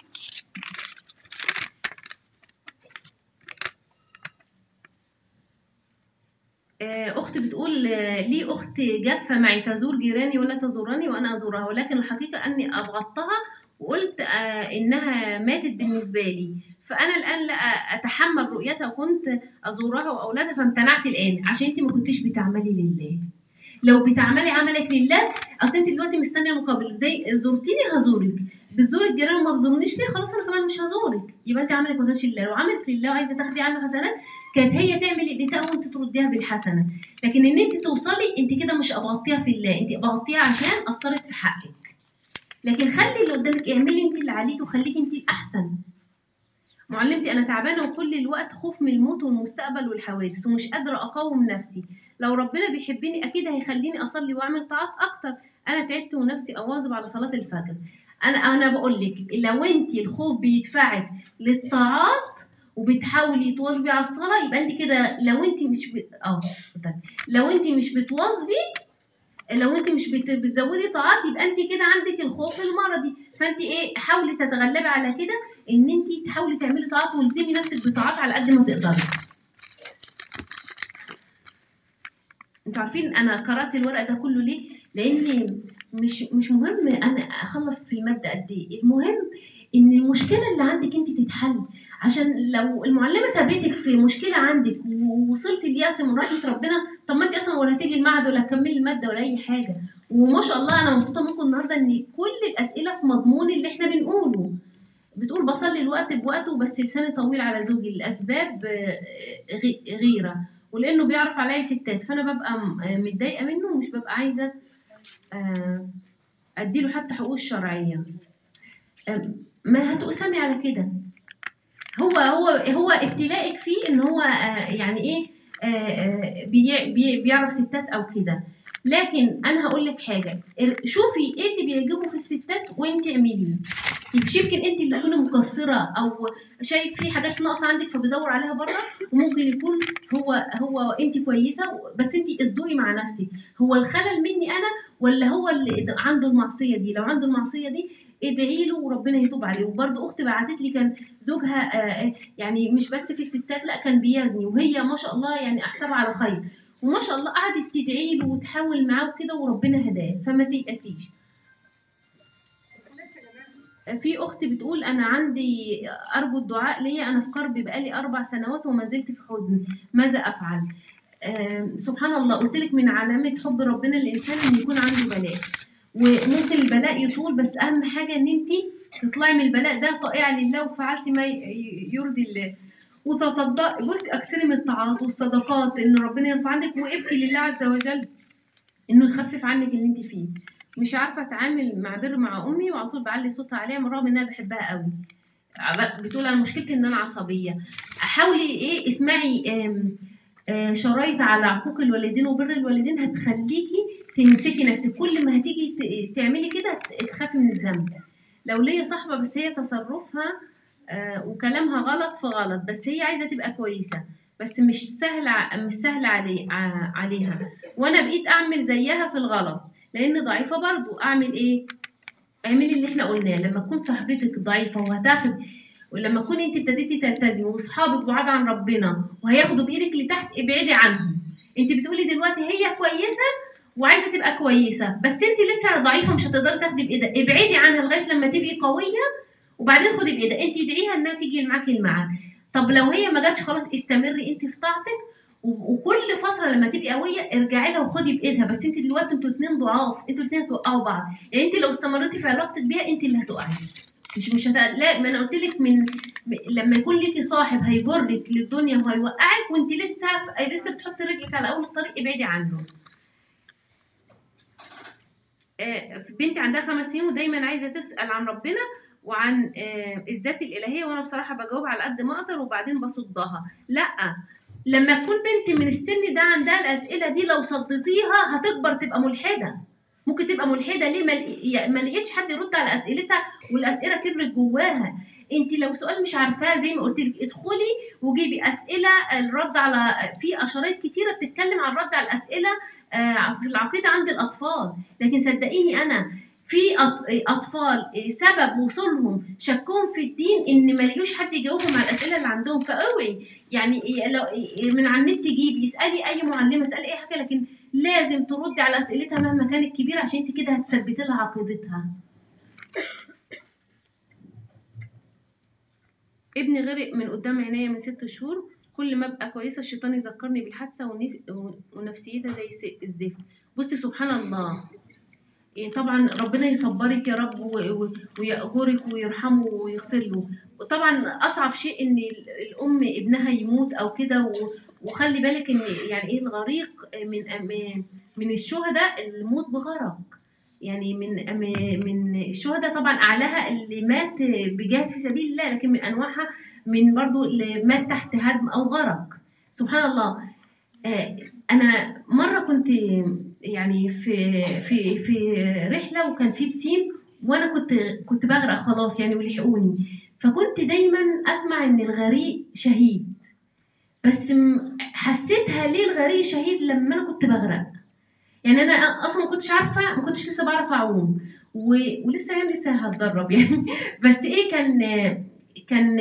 آه، أخت بتقول آه، لي أخت جافة معي تزور جيراني ولا تزورني وأنا أزورها ولكن الحقيقة أني أبغضتها وقلت آه، إنها ماتت بالنسبة لي فأنا الآن لا أتحمل رؤيتها وكنت أزورها وأولادها فامتنعت الآن عشان أنت ما كنتيش بتعملي لله لو بتعملي عملك لله أصل أنت دلوقتي مستنية مقابل زي زرتيني هزورك بتزوري الجيران وما بتزورنيش ليه خلاص أنا كمان مش هزورك يبقى أنت عملك ما كانش لله لو عملت لله وعايزة تاخدي عنه حسنات كانت هي تعمل الإساءة وأنت ترديها بالحسنة لكن ان انت توصلي انت كده مش ابغضتيها في الله انت ابغضتيها عشان اثرت في حقك لكن خلي اللي قدامك اعملي انت اللي عليكي وخليكي انت الاحسن معلمتي انا تعبانه وكل الوقت خوف من الموت والمستقبل والحوادث ومش قادره اقاوم نفسي لو ربنا بيحبني اكيد هيخليني اصلي واعمل طاعات اكتر انا تعبت ونفسي اواظب على صلاه الفجر انا انا بقول لك لو انت الخوف بيدفعك للطاعات وبتحاولي تواظبي على الصلاه يبقى انت كده لو انت مش ب... اه اتفضلي. لو انت مش بتواظبي لو انت مش بت- بتزودي طاعات يبقى انت كده عندك الخوف المرضي فانت ايه حاولي تتغلبي على كده ان انت تحاولي تعملي طاعات والزمي نفسك بطاعات على قد ما تقدري انتوا عارفين انا قرات الورق ده كله ليه لان مش مش مهم انا اخلص في الماده قد ايه المهم ان المشكله اللي عندك انت تتحل عشان لو المعلمه سابتك في مشكله عندك ووصلت اليأس من رحمه ربنا طب ما انت اصلا ولا هتيجي المعهد ولا هتكملي الماده ولا اي حاجه وما شاء الله انا مبسوطه منكم النهارده ان كل الاسئله في مضمون اللي احنا بنقوله بتقول بصلي الوقت بوقته بس لساني طويل على زوجي الاسباب آه، غي- غيره ولانه بيعرف عليا ستات فانا ببقى م- آه، متضايقه منه ومش ببقى عايزه آه، اديله حتى حقوقه الشرعيه آه، ما هتقسمي على كده هو هو هو ابتلائك فيه ان هو آه، يعني ايه آه، آه، بي- بي- بيعرف ستات او كده لكن انا هقول لك حاجه ار- شوفي ايه اللي بيعجبه في الستات وانت اعمليه مش يمكن انت اللي تكوني مقصره او شايف في حاجات ناقصه عندك فبدور عليها بره وممكن يكون هو هو انت كويسه بس انت اصدقي مع نفسك هو الخلل مني انا ولا هو اللي عنده المعصيه دي لو عنده المعصيه دي ادعي له وربنا يتوب عليه وبرده اختي بعتت لي كان زوجها آه، يعني مش بس في الستات لا كان بيزني وهي ما شاء الله يعني احسبها على خير وما شاء الله قعدت تدعي له وتحاول معاه وكده وربنا هداه فما تيأسيش في اختي بتقول انا عندي ارجو الدعاء ليا انا في كرب بقالي اربع سنوات وما زلت في حزن ماذا افعل آم، سبحان الله قلت لك من علامه حب ربنا الانسان ان يكون عنده بلاء وممكن البلاء يطول بس اهم حاجه ان انت تطلعي من البلاء ده طائعه لله وفعلتي ما ي- يرضي الله وتصدق بصي اكثري من الطاعات والصدقات ان ربنا يرفع عنك وابكي لله عز وجل انه يخفف عنك اللي انت فيه مش عارفه اتعامل مع بر مع امي وعلى طول بعلي صوتها عليها من رغم ان انا بحبها قوي عب- بتقول انا مشكلتي ان انا عصبيه حاولي ايه اسمعي آم، آه، شرايط على عقوق الوالدين وبر الوالدين هتخليكي تمسكي نفسك كل ما هتيجي ت- تعملي كده ت- تخافي من الذنب لو ليا صاحبه بس هي تصرفها آه، وكلامها غلط فغلط بس هي عايزه تبقى كويسه بس مش سهل ع- مش سهل علي ع- عليها وانا بقيت اعمل زيها في الغلط لان ضعيفه برضو اعمل ايه اعملي اللي احنا قلناه لما تكون صاحبتك ضعيفه وهتاخد ولما تكوني انت ابتديتي تلتزمي واصحابك بعاد عن ربنا وهياخدوا بايدك لتحت ابعدي عنهم انت بتقولي دلوقتي هي كويسه وعايزه تبقى كويسه بس انت لسه ضعيفه مش هتقدري تاخدي بايدها ابعدي عنها لغايه لما تبقي قويه وبعدين خدي بايدها انت ادعيها انها تيجي معاكي الميعاد طب لو هي ما جاتش خلاص استمري انت في طاعتك و- وكل فتره لما تبقي قويه ارجعي لها وخدي بايدها بس انت دلوقتي انتوا اتنين ضعاف انتوا اتنين هتوقعوا بعض يعني انت لو استمرتي في علاقتك بيها انت اللي هتقعي مش مش هت... لا ما انا قلت لك من م- لما يكون ليكي صاحب هيجرك للدنيا وهيوقعك وانت لسه لسه بتحطي رجلك على اول الطريق ابعدي عنه آه، بنتي عندها خمس سنين ودايما عايزه تسال عن ربنا وعن آه، الذات الالهيه وانا بصراحه بجاوب على قد ما اقدر وبعدين بصدها لا لما تكون بنت من السن ده عندها الاسئله دي لو صدتيها هتكبر تبقى ملحده ممكن تبقى ملحده ليه ما لقي- ما لقيتش حد يرد على اسئلتها والاسئله كبرت جواها انت لو سؤال مش عارفاه زي ما قلت لك ادخلي وجيبي اسئله الرد على في اشارات كتيره بتتكلم عن الرد على الاسئله آه، في العقيده عند الاطفال لكن صدقيني انا في أط- اطفال سبب وصولهم شكهم في الدين ان ما لقيوش حد يجاوبهم على الاسئله اللي عندهم فاوعي يعني لو من على النت جيبي اسالي اي معلمه اسالي اي حاجه لكن لازم تردي على اسئلتها مهما كانت كبيره عشان انت كده هتثبتي لها عقيدتها ابني غرق من قدام عينيا من ست شهور كل ما ابقى كويسه الشيطان يذكرني بالحادثه ونف- ونفسيتها زي الس- الزفت بصي سبحان الله إيه طبعا ربنا يصبرك يا رب و- و- ويأجرك ويرحمه ويغفر له وطبعا اصعب شيء ان ال- الام ابنها يموت او كده و- وخلي بالك ان يعني ايه الغريق من من- من الشهداء الموت بغرق يعني من من- من الشهداء طبعا اعلاها اللي مات بجهاد في سبيل الله لكن من انواعها من برضو اللي مات تحت هدم او غرق سبحان الله آه، انا مره كنت يعني في في في رحله وكان في بسين وانا كنت كنت بغرق خلاص يعني ولحقوني فكنت دايما اسمع ان الغريق شهيد بس م- حسيتها ليه الغريق شهيد لما انا كنت بغرق يعني انا اصلا ما كنتش عارفه ما كنتش لسه بعرف اعوم و... ولسه يعني لسه هتدرب يعني بس ايه كان كان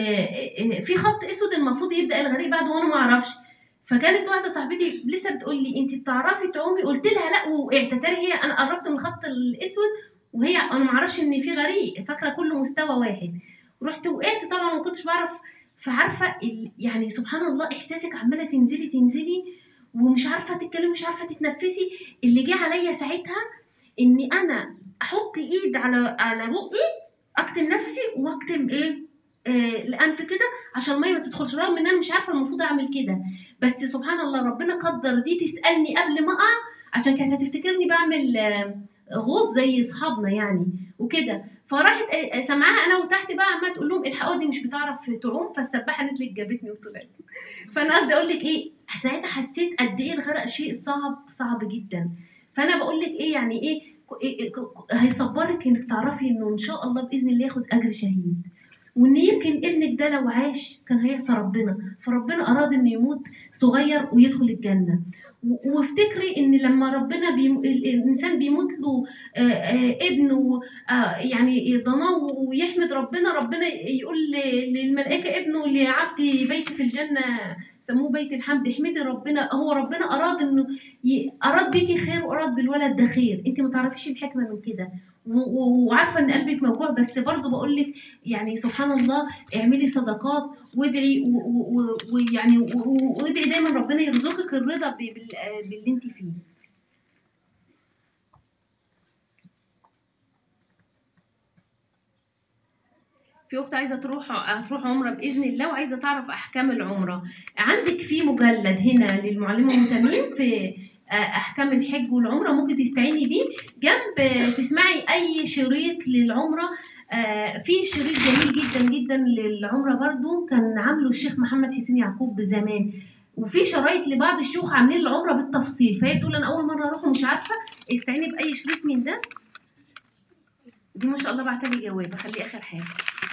في خط اسود المفروض يبدا الغريق بعده وانا ما اعرفش فكانت واحده صاحبتي لسه بتقول لي انت بتعرفي تعومي قلت لها لا وقعت اتاري هي انا قربت من الخط الاسود وهي انا ما اعرفش ان في غريق فاكره كله مستوى واحد رحت وقعت طبعا ما كنتش بعرف فعارفه ال- يعني سبحان الله احساسك عماله تنزلي تنزلي ومش عارفه تتكلمي مش عارفه تتنفسي اللي جه عليا ساعتها اني انا احط ايد على على بقي اكتم نفسي واكتم ايه آه الانف كده عشان الميه ما تدخلش رغم ان انا مش عارفه المفروض اعمل كده بس سبحان الله ربنا قدر دي تسالني قبل ما اقع عشان كانت هتفتكرني بعمل آه، غوص زي اصحابنا يعني وكده فراحت آه، آه، سامعاها انا وتحت بقى عماله تقول لهم الحقوا دي مش بتعرف تعوم فالسباحه نزلت جابتني وطلعت فانا قصدي اقول لك ايه ساعتها حسيت قد ايه الغرق شيء صعب صعب جدا فانا بقول لك ايه يعني ايه ك- إيه- ك- هيصبرك انك تعرفي انه ان شاء الله باذن الله ياخد اجر شهيد وان يمكن ابنك ده لو عاش كان هيعصى ربنا فربنا اراد انه يموت صغير ويدخل الجنه و- وافتكري ان لما ربنا بيم... ال- الانسان بيموت له آه، آه، ابنه آه، يعني ضناه ويحمد ربنا ربنا يقول ل- للملائكه ابنه لعبدي بيت في الجنه سموه بيت الحمد احمدي ربنا هو ربنا اراد انه ي... اراد بيكي خير واراد بالولد ده خير انت ما تعرفيش الحكمه من كده و- و- وعارفه ان قلبك موجوع بس برضه بقول لك يعني سبحان الله اعملي صدقات وادعي و- و- و- ويعني و- و- وادعي دايما ربنا يرزقك الرضا ب- بال- آه، باللي انت فيه في اخت عايزه تروح هتروح عمره باذن الله وعايزه تعرف احكام العمره عندك في مجلد هنا للمعلمه متميم في آه، احكام الحج والعمره ممكن تستعيني بيه جنب تسمعي اي شريط للعمره آه، في شريط جميل جدا جدا للعمره برضو كان عامله الشيخ محمد حسين يعقوب زمان وفي شرايط لبعض الشيوخ عاملين العمره بالتفصيل فهي تقول انا اول مره اروح ومش عارفه استعيني باي شريط من ده دي ما شاء الله بعتها لي جواب اخليه اخر حاجه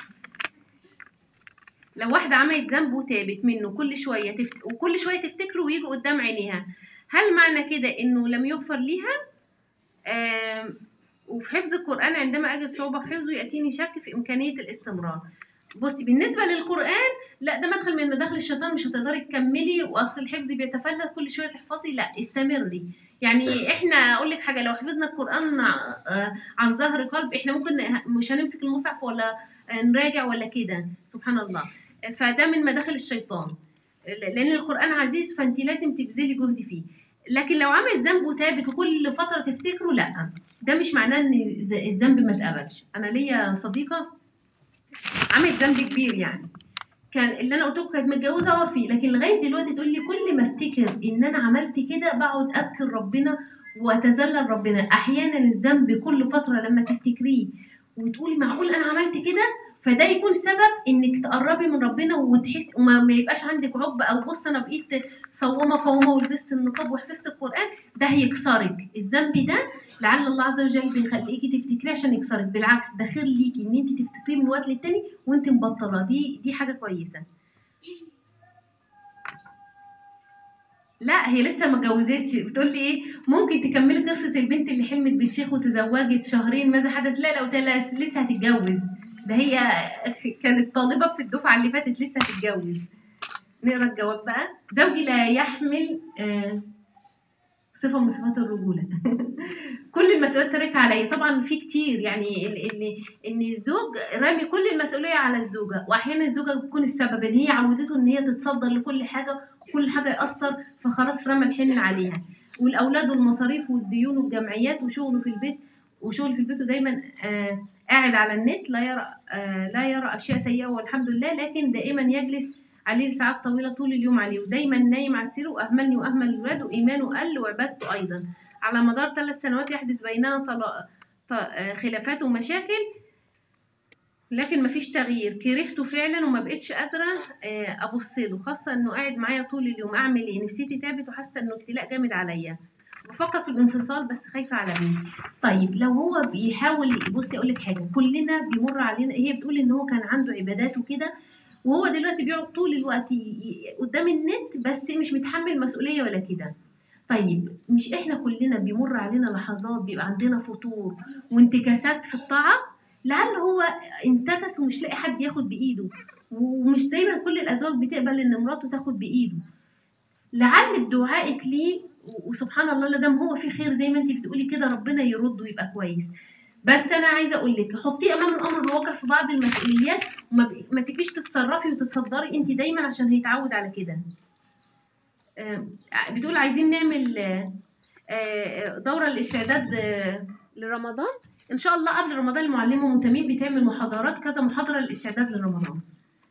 لو واحده عملت ذنب وتابت منه كل شويه تفت... وكل شويه تفتكره ويجي قدام عينيها هل معنى كده انه لم يغفر ليها آم، وفي حفظ القرآن عندما أجد صعوبة في حفظه يأتيني شك في إمكانية الاستمرار بصي بالنسبة للقرآن لا ده مدخل من مداخل الشيطان مش هتقدري تكملي وأصل الحفظ بيتفلت كل شوية تحفظي لا استمري يعني احنا اقول لك حاجه لو حفظنا القران ع- آه، عن ظهر قلب احنا ممكن ن- مش هنمسك المصحف ولا آه، نراجع ولا كده سبحان الله فده من مداخل الشيطان لان القران عزيز فانت لازم تبذلي جهد فيه لكن لو عمل ذنب وتابت وكل فتره تفتكره لا ده مش معناه ان الز- الذنب ما اتقبلش انا ليا صديقه عملت ذنب كبير يعني كان اللي انا قلت لكم كانت متجوزه هو فيه لكن لغايه دلوقتي تقول لي كل ما افتكر ان انا عملت كده بقعد اذكر ربنا واتذلل ربنا احيانا الذنب كل فتره لما تفتكريه وتقولي معقول انا عملت كده فده يكون سبب انك تقربي من ربنا وتحس وما ما يبقاش عندك عقب او بص انا بقيت صوامه قوامه ولبست النقاب وحفظت القران ده هيكسرك الذنب ده لعل الله عز وجل بيخليكي تفتكريه عشان يكسرك بالعكس ده خير ليكي ان انت تفتكريه من وقت للتاني وانت مبطله دي دي حاجه كويسه لا هي لسه ما اتجوزتش بتقول لي ايه ممكن تكملي قصه البنت اللي حلمت بالشيخ وتزوجت شهرين ماذا حدث لا لو تلا- لسه هتتجوز ده هي كانت طالبه في الدفعه اللي فاتت لسه هتتجوز نقرا الجواب بقى زوجي لا يحمل آه صفه من صفات الرجوله كل المسؤوليات ترك عليا طبعا في كتير يعني ان ان ان الزوج رامي كل المسؤوليه على الزوجه واحيانا الزوجه بتكون السبب ان هي عودته ان هي تتصدر لكل حاجه وكل حاجه ياثر فخلاص رمى الحمل عليها والاولاد والمصاريف والديون والجمعيات وشغله في البيت وشغله في البيت ودايما آه قاعد على النت لا يرى آه لا يرى اشياء سيئه والحمد لله لكن دائما يجلس عليه ساعات طويله طول اليوم عليه ودايما نايم على السرير واهملني واهمل الولاد وايمانه قل وعبادته ايضا على مدار ثلاث سنوات يحدث بيننا طلاق ط- آه، خلافات ومشاكل لكن مفيش تغيير كرهته فعلا وما بقتش قادره آه، ابص له خاصه انه قاعد معايا طول اليوم اعمل ايه نفسيتي تعبت وحاسه انه ابتلاء جامد عليا بفكر في الانفصال بس خايفه على بنتي طيب لو هو بيحاول بصي اقول لك حاجه كلنا بيمر علينا هي بتقول ان هو كان عنده عبادات وكده وهو دلوقتي بيقعد طول الوقت ي- ي- قدام النت بس مش متحمل مسؤوليه ولا كده طيب مش احنا كلنا بيمر علينا لحظات بيبقى عندنا فتور وانتكاسات في الطاعه لعل هو انتكس ومش لاقي حد ياخد بايده ومش دايما كل الازواج بتقبل ان مراته تاخد بايده لعل بدعائك ليه و- وسبحان الله لا دام هو في خير زي ما انت بتقولي كده ربنا يرد ويبقى كويس بس انا عايزه اقول لك حطيه امام الامر الواقع في بعض المسؤوليات وما ب- ما تبقيش تتصرفي وتتصدري انت دايما عشان هيتعود على كده آه، بتقول عايزين نعمل آه، آه، دورة الاستعداد آه، لرمضان ان شاء الله قبل رمضان المعلمه منتمين بتعمل محاضرات كذا محاضره للاستعداد لرمضان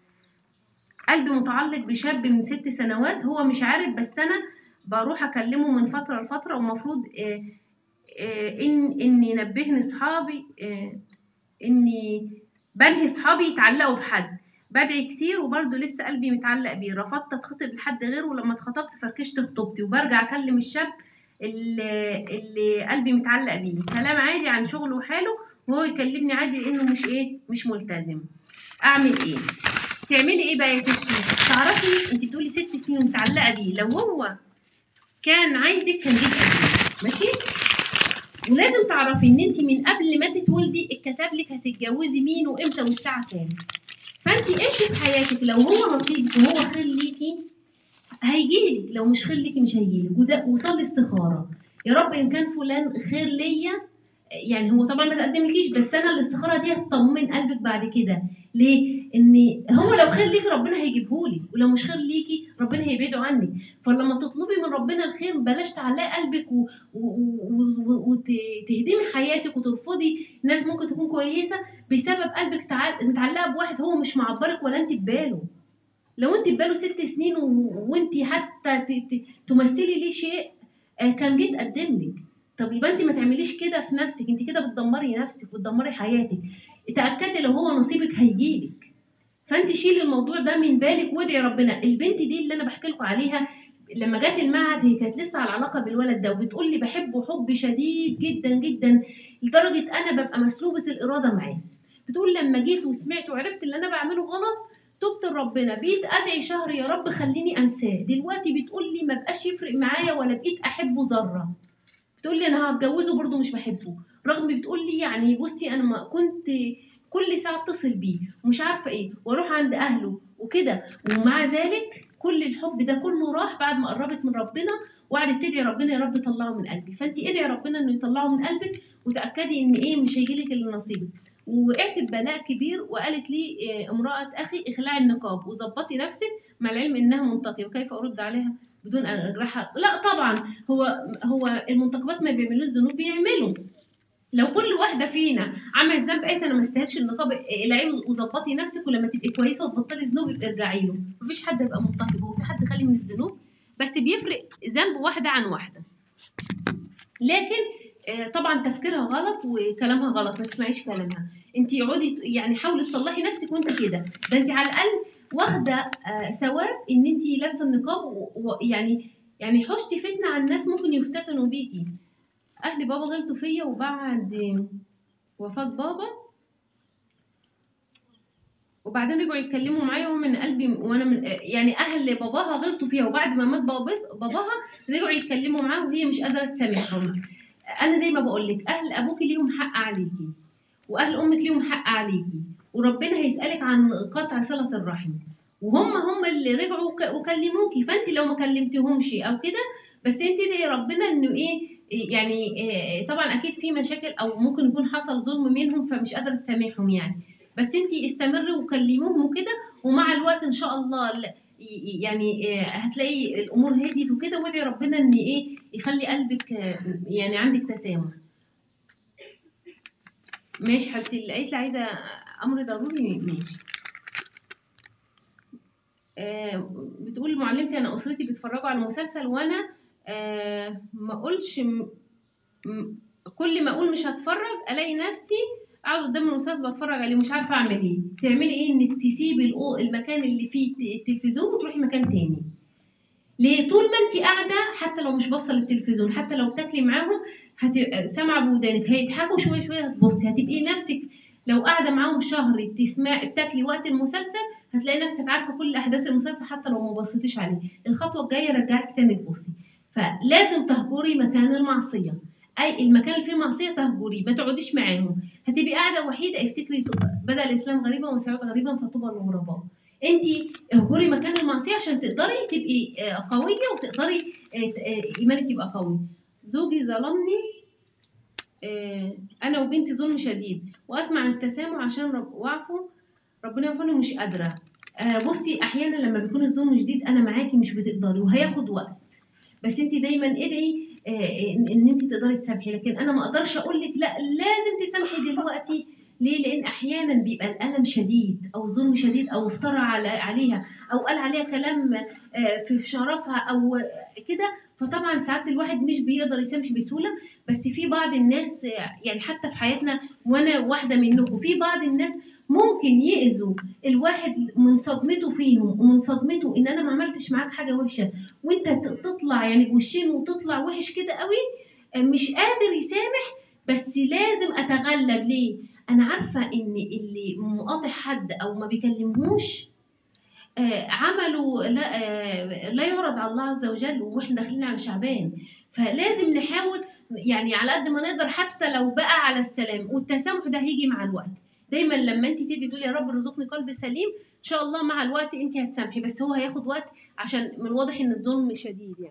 قلبي متعلق بشاب من ست سنوات هو مش عارف بس انا بروح اكلمه من فتره لفتره ومفروض آه، آه، ان اني نبهني اصحابي آه، اني بنهي اصحابي يتعلقوا بحد بدعي كتير وبرضه لسه قلبي متعلق بيه رفضت اتخطب لحد غيره ولما اتخطبت فركشت خطوبتي وبرجع اكلم الشاب اللي, اللي قلبي متعلق بيه كلام عادي عن شغله وحاله وهو يكلمني عادي لانه مش ايه مش ملتزم اعمل ايه تعملي ايه بقى يا ستي تعرفي انت بتقولي ست سنين ومتعلقه بيه لو هو كان عايزك كان جه قبلك ماشي ولازم تعرفي ان انت من قبل ما تتولدي اتكتب لك هتتجوزي مين وامتى والساعه كام فانت امشي في حياتك لو هو نصيبك وهو خير ليكي هيجيلك لو مش خير ليكي مش هيجيلك وده وصلي استخاره يا رب ان كان فلان خير ليا يعني هو طبعا ما تقدملكيش بس انا الاستخاره دي هتطمن قلبك بعد كده ليه ان هو لو خير ليكي ربنا هيجيبهولك ولو مش خير ليكي ربنا هيبعده عنك فلما تطلبي من ربنا الخير بلاش تعلقي قلبك وتهدمي حياتك وترفضي ناس ممكن تكون كويسه بسبب قلبك تع- متعلقه بواحد هو مش معبرك ولا انت بباله لو انت بباله ست سنين و... وانت حتى ت... ت... تمثلي ليه شيء آه، كان جيت قدم لك طب يبقى انت ما تعمليش كده في نفسك انت كده بتدمري نفسك وتدمري حياتك اتاكدي لو هو نصيبك هيجيلك فانت شيلي الموضوع ده من بالك وادعي ربنا البنت دي اللي انا بحكي لكم عليها لما جت المعهد هي كانت لسه على علاقه بالولد ده وبتقول لي بحبه حب شديد جدا جدا لدرجه انا ببقى مسلوبه الاراده معاه بتقول لما جيت وسمعت وعرفت اللي انا بعمله غلط تبت لربنا بقيت ادعي شهر يا رب خليني انساه دلوقتي بتقول لي ما بقاش يفرق معايا ولا بقيت احبه ذره بتقول لي انا هتجوزه برضه مش بحبه رغم بتقول لي يعني بصي انا ما كنت كل ساعه اتصل بيه ومش عارفه ايه واروح عند اهله وكده ومع ذلك كل الحب ده كله راح بعد ما قربت من ربنا وقعدت تدعي ربنا يا رب طلعه من قلبي فانت ادعي ربنا انه يطلعه من قلبك وتاكدي ان ايه مش هيجيلك الا نصيبك وقعت ببلاء كبير وقالت لي إيه، امراه اخي اخلعي النقاب وظبطي نفسك مع العلم انها منتقيه وكيف ارد عليها بدون ان اجرحها لا طبعا هو هو المنتقبات ما بيعملوش ذنوب بيعملوا لو كل واحده فينا عملت ذنب قالت انا ما استاهلش النقاب العين وظبطي نفسك ولما تبقي كويسه وتبطلي ذنوب يبقى ارجعي له مفيش حد يبقى منتقب هو في حد خالي من الذنوب بس بيفرق ذنب واحده عن واحده لكن آه، طبعا تفكيرها غلط وكلامها غلط ما تسمعيش كلامها انت اقعدي يعني حاولي تصلحي نفسك وانت كده ده انت على الاقل واخده آه، ثواب ان انت لابسه النقاب ويعني يعني حشتي فتنه على الناس ممكن يفتتنوا بيكي اهل بابا غلطوا فيا وبعد وفاه بابا وبعدين رجعوا يتكلموا معايا ومن قلبي وانا من يعني اهل باباها غلطوا فيها وبعد ما مات بابا- باباها رجعوا يتكلموا معاها وهي مش قادره تسامحهم انا زي ما بقول لك اهل ابوكي ليهم حق عليكي واهل امك ليهم حق عليكي وربنا هيسالك عن قطع صله الرحم وهم هم اللي رجعوا وك- وكلموكي فانت لو ما كلمتيهمش او كده بس انت ادعي ربنا انه ايه يعني إيه طبعا اكيد في مشاكل او ممكن يكون حصل ظلم منهم فمش قادره تسامحهم يعني بس انت استمري وكلموهم وكده ومع الوقت ان شاء الله ل- ي- يعني إيه هتلاقي الامور هديت وكده وادعي ربنا ان ايه يخلي قلبك آه، يعني عندك تسامح ماشي حبيبتي اللي قالت لي عايزه امر ضروري ماشي آه بتقول معلمتي انا اسرتي بيتفرجوا على مسلسل وانا آه ما اقولش م- م- كل ما اقول مش هتفرج الاقي نفسي اقعد قدام المسلسل بتفرج عليه مش عارفه اعمل ايه تعملي ايه انك تسيبي الأو- المكان اللي فيه الت- التلفزيون وتروحي مكان تاني ليه طول ما انت قاعده حتى لو مش باصه للتلفزيون حتى لو بتاكلي معاهم هت... سامعه بودانك هيضحكوا شويه شويه هتبصي هتبقي نفسك لو قاعده معاهم شهر بتسمعي بتاكلي وقت المسلسل هتلاقي نفسك عارفه كل احداث المسلسل حتى لو ما بصيتيش عليه الخطوه الجايه رجعك تاني تبصي فلازم تهجري مكان المعصيه اي المكان اللي فيه معصيه تهجري ما تقعديش معاهم هتبقي قاعده وحيده افتكري بدا الاسلام غريبا وسيعود غريبا فطوبى للغرباء انت اهجري مكان المعصيه عشان تقدري تبقي آه، قويه وتقدري آه، آه، ايمانك يبقى قوي زوجي ظلمني آه، انا وبنتي ظلم شديد واسمع عن التسامح عشان رب واعفو ربنا يغفرني مش قادره آه، بصي احيانا لما بيكون الظلم شديد انا معاكي مش بتقدري وهياخد وقت بس انت دايما ادعي آه، ان إن انت تقدري تسامحي لكن انا ما اقدرش اقول لك لا لازم تسامحي دلوقتي ليه لان احيانا بيبقى الالم شديد او الظلم شديد او افترى على عليها او قال عليها كلام آه، في في شرفها او كده فطبعا ساعات الواحد مش بيقدر يسامح بسهوله بس في بعض الناس آه، يعني حتى في حياتنا وانا واحده منكم في بعض الناس ممكن يأذوا الواحد من صدمته فيهم ومن صدمته ان انا ما عملتش معاك حاجه وحشه وانت ت- تطلع يعني بوشين وتطلع وحش كده قوي آه، مش قادر يسامح بس لازم اتغلب ليه انا عارفه ان اللي مقاطع حد او ما بيكلمهوش آه، عمله لا آه، لا يعرض على الله عز وجل واحنا داخلين على شعبان فلازم نحاول يعني على قد ما نقدر حتى لو بقى على السلام والتسامح ده هيجي مع الوقت دايما لما انت تيجي تقولي يا رب ارزقني قلب سليم ان شاء الله مع الوقت انت هتسامحي بس هو هياخد وقت عشان من الواضح ان الظلم شديد يعني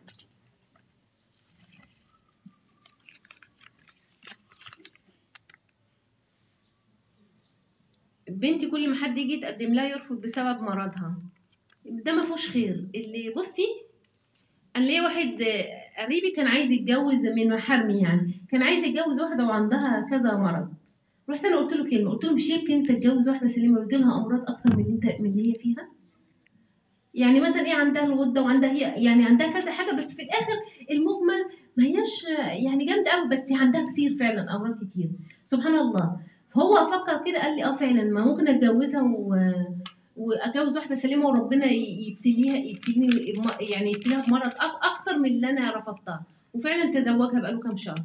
بنتي كل ما حد يجي يتقدم لها يرفض بسبب مرضها ده ما فيهوش خير اللي بصي انا ليا واحد آه، قريبي كان عايز يتجوز من محارمي يعني كان عايز يتجوز واحده وعندها كذا مرض رحت انا قلت له كلمه قلت له مش يمكن انت تتجوز واحده سليمه ويجي لها امراض اكتر من اللي انت من اللي هي فيها يعني مثلا ايه عندها الغده وعندها هي يعني عندها كذا حاجه بس في الاخر المجمل ما هياش آه، يعني جامده قوي بس عندها كتير فعلا امراض كتير سبحان الله فهو فكر كده قال لي اه فعلا ما ممكن اتجوزها و... واتجوز واحده سليمه وربنا ي- يبتليها يبتليني يعني يبتليها بمرض أك- اكتر من اللي انا رفضتها وفعلا تزوجها بقاله كام شهر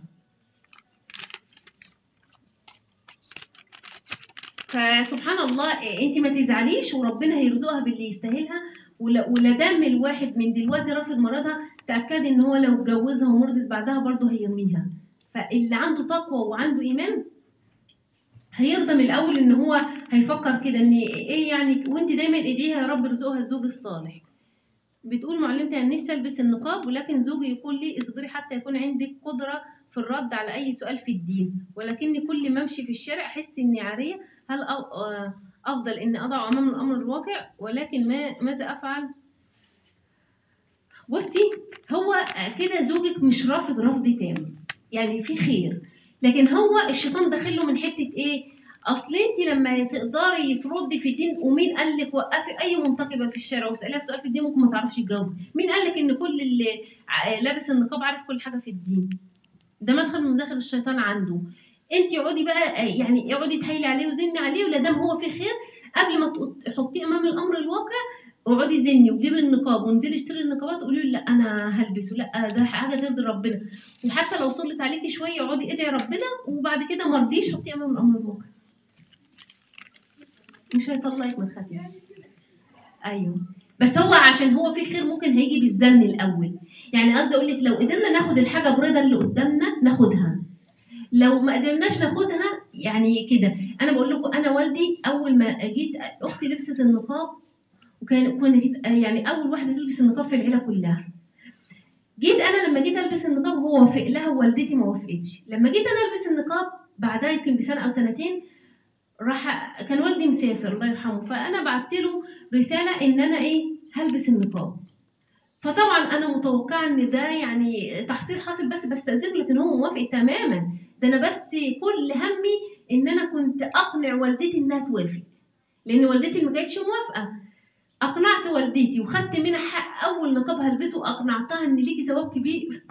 فسبحان الله انت ما تزعليش وربنا هيرزقها باللي يستاهلها ولا ولا دام الواحد من دلوقتي رافض مرضها تاكدي ان هو لو اتجوزها ومرضت بعدها برضه هيرميها فاللي عنده تقوى وعنده ايمان هيرضى من الاول ان هو هيفكر كده ان ايه يعني وانت دايما ادعيها يا رب ارزقها الزوج الصالح بتقول معلمتي انا نفسي البس النقاب ولكن زوجي يقول لي اصبري حتى يكون عندك قدره في الرد على اي سؤال في الدين ولكني كل ما امشي في الشارع احس اني عاريه هل أ- آه، افضل اني اضع امام الامر الواقع ولكن ما ماذا افعل بصي هو كده زوجك مش رافض رفض تام يعني في خير لكن هو الشيطان داخله من حته ايه اصل انت لما تقدري تردي في الدين ومين قال لك وقفي اي منتقبه في الشارع واساليها في سؤال في الدين ممكن ما تعرفش تجاوبي مين قال لك ان كل اللي ع- لابس النقاب عارف كل حاجه في الدين ده مدخل من مداخل الشيطان عنده انت اقعدي بقى يعني اقعدي تحايلي عليه وزني عليه ولا دام هو في خير قبل ما تق- تحطيه امام الامر الواقع اقعدي زني وجيبي النقاب وانزلي اشتري النقابات وقولي له لا انا هلبسه لا ده حاجه ترضي ربنا وحتى لو صلت عليكي شويه اقعدي ادعي ربنا وبعد كده ما رضيش حطيه امام الامر الواقع مش هيطلعك ما تخافيش ايوه بس هو عشان هو في خير ممكن هيجي بالزن الاول يعني قصدي اقول لك لو قدرنا ناخد الحاجه برضا اللي قدامنا ناخدها لو ما قدرناش ناخدها يعني كده انا بقول لكم انا والدي اول ما جيت اختي لبست النقاب وكان كنا جيت يعني اول واحده تلبس النقاب في العيله كلها جيت انا لما جيت البس النقاب هو وافق لها ووالدتي ما وافقتش لما جيت انا البس النقاب بعدها يمكن بسنه او سنتين راح كان والدي مسافر الله يرحمه فانا بعت له رساله ان انا ايه هلبس النقاب فطبعا انا متوقعه ان ده يعني تحصيل حاصل بس بستاذنه لكن هو موافق تماما ده انا بس كل همي ان انا كنت اقنع والدتي انها توافق لان والدتي ما كانتش موافقه اقنعت والدتي وخدت منها حق اول نقاب هلبسه واقنعتها ان ليكي ثواب كبير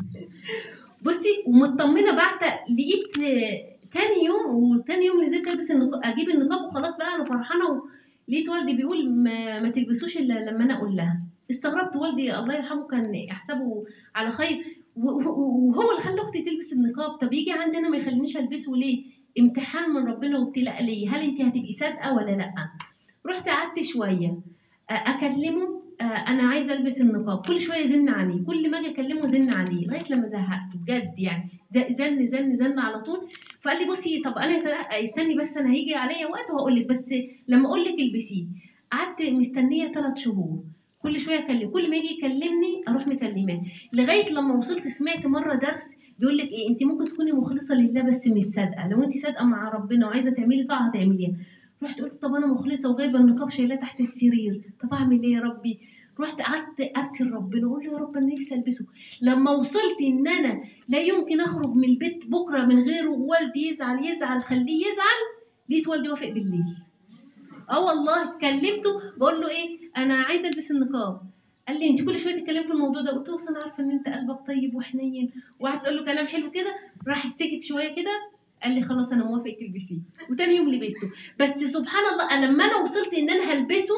بصي ومطمنه بعد لقيت آه، تاني يوم وتاني يوم نزلت البس النقاب اجيب النقاب وخلاص بقى انا فرحانه لقيت والدي بيقول ما, ما تلبسوش الا لما انا اقول لها استغربت والدي الله يرحمه كان يحسبه على خير و- و- وهو اللي خلى اختي تلبس النقاب طب يجي عندنا ما يخلينيش البسه ليه امتحان من ربنا وابتلاء ليا هل انت هتبقي صادقه ولا لا رحت قعدت شويه آه، اكلمه آه، انا عايزه البس النقاب كل شويه زن عليه كل ما اجي اكلمه زن عليه لغايه لما زهقت بجد يعني ز- زن زن زن على طول فقال لي بصي طب انا يس- استني بس انا هيجي عليا وقت وهقول لك بس لما اقول لك البسيه قعدت مستنيه ثلاث شهور كل شويه اكلم كل ما يجي يكلمني اروح مكلماه لغايه لما وصلت سمعت مره درس بيقول لك ايه انت ممكن تكوني مخلصه لله بس مش صادقه لو انت صادقه مع ربنا وعايزه تعملي طاعه هتعمليها رحت قلت طب انا مخلصه وجايبه النقاب شايلاه تحت السرير طب اعمل ايه يا ربي رحت قعدت ابكي ربنا اقول له يا رب انا نفسي البسه لما وصلت ان انا لا يمكن اخرج من البيت بكره من غيره ووالدي يزعل يزعل خليه يزعل لقيت والدي وافق بالليل اه والله كلمته بقول له ايه انا عايزه البس النقاب قال لي انت كل شويه تتكلمي في الموضوع ده قلت له أصل انا عارفه ان انت قلبك طيب وحنين وقعدت اقول له كلام حلو كده راح سكت شويه كده قال لي خلاص انا موافق تلبسيه وتاني يوم لبسته بس سبحان الله انا لما انا وصلت ان انا هلبسه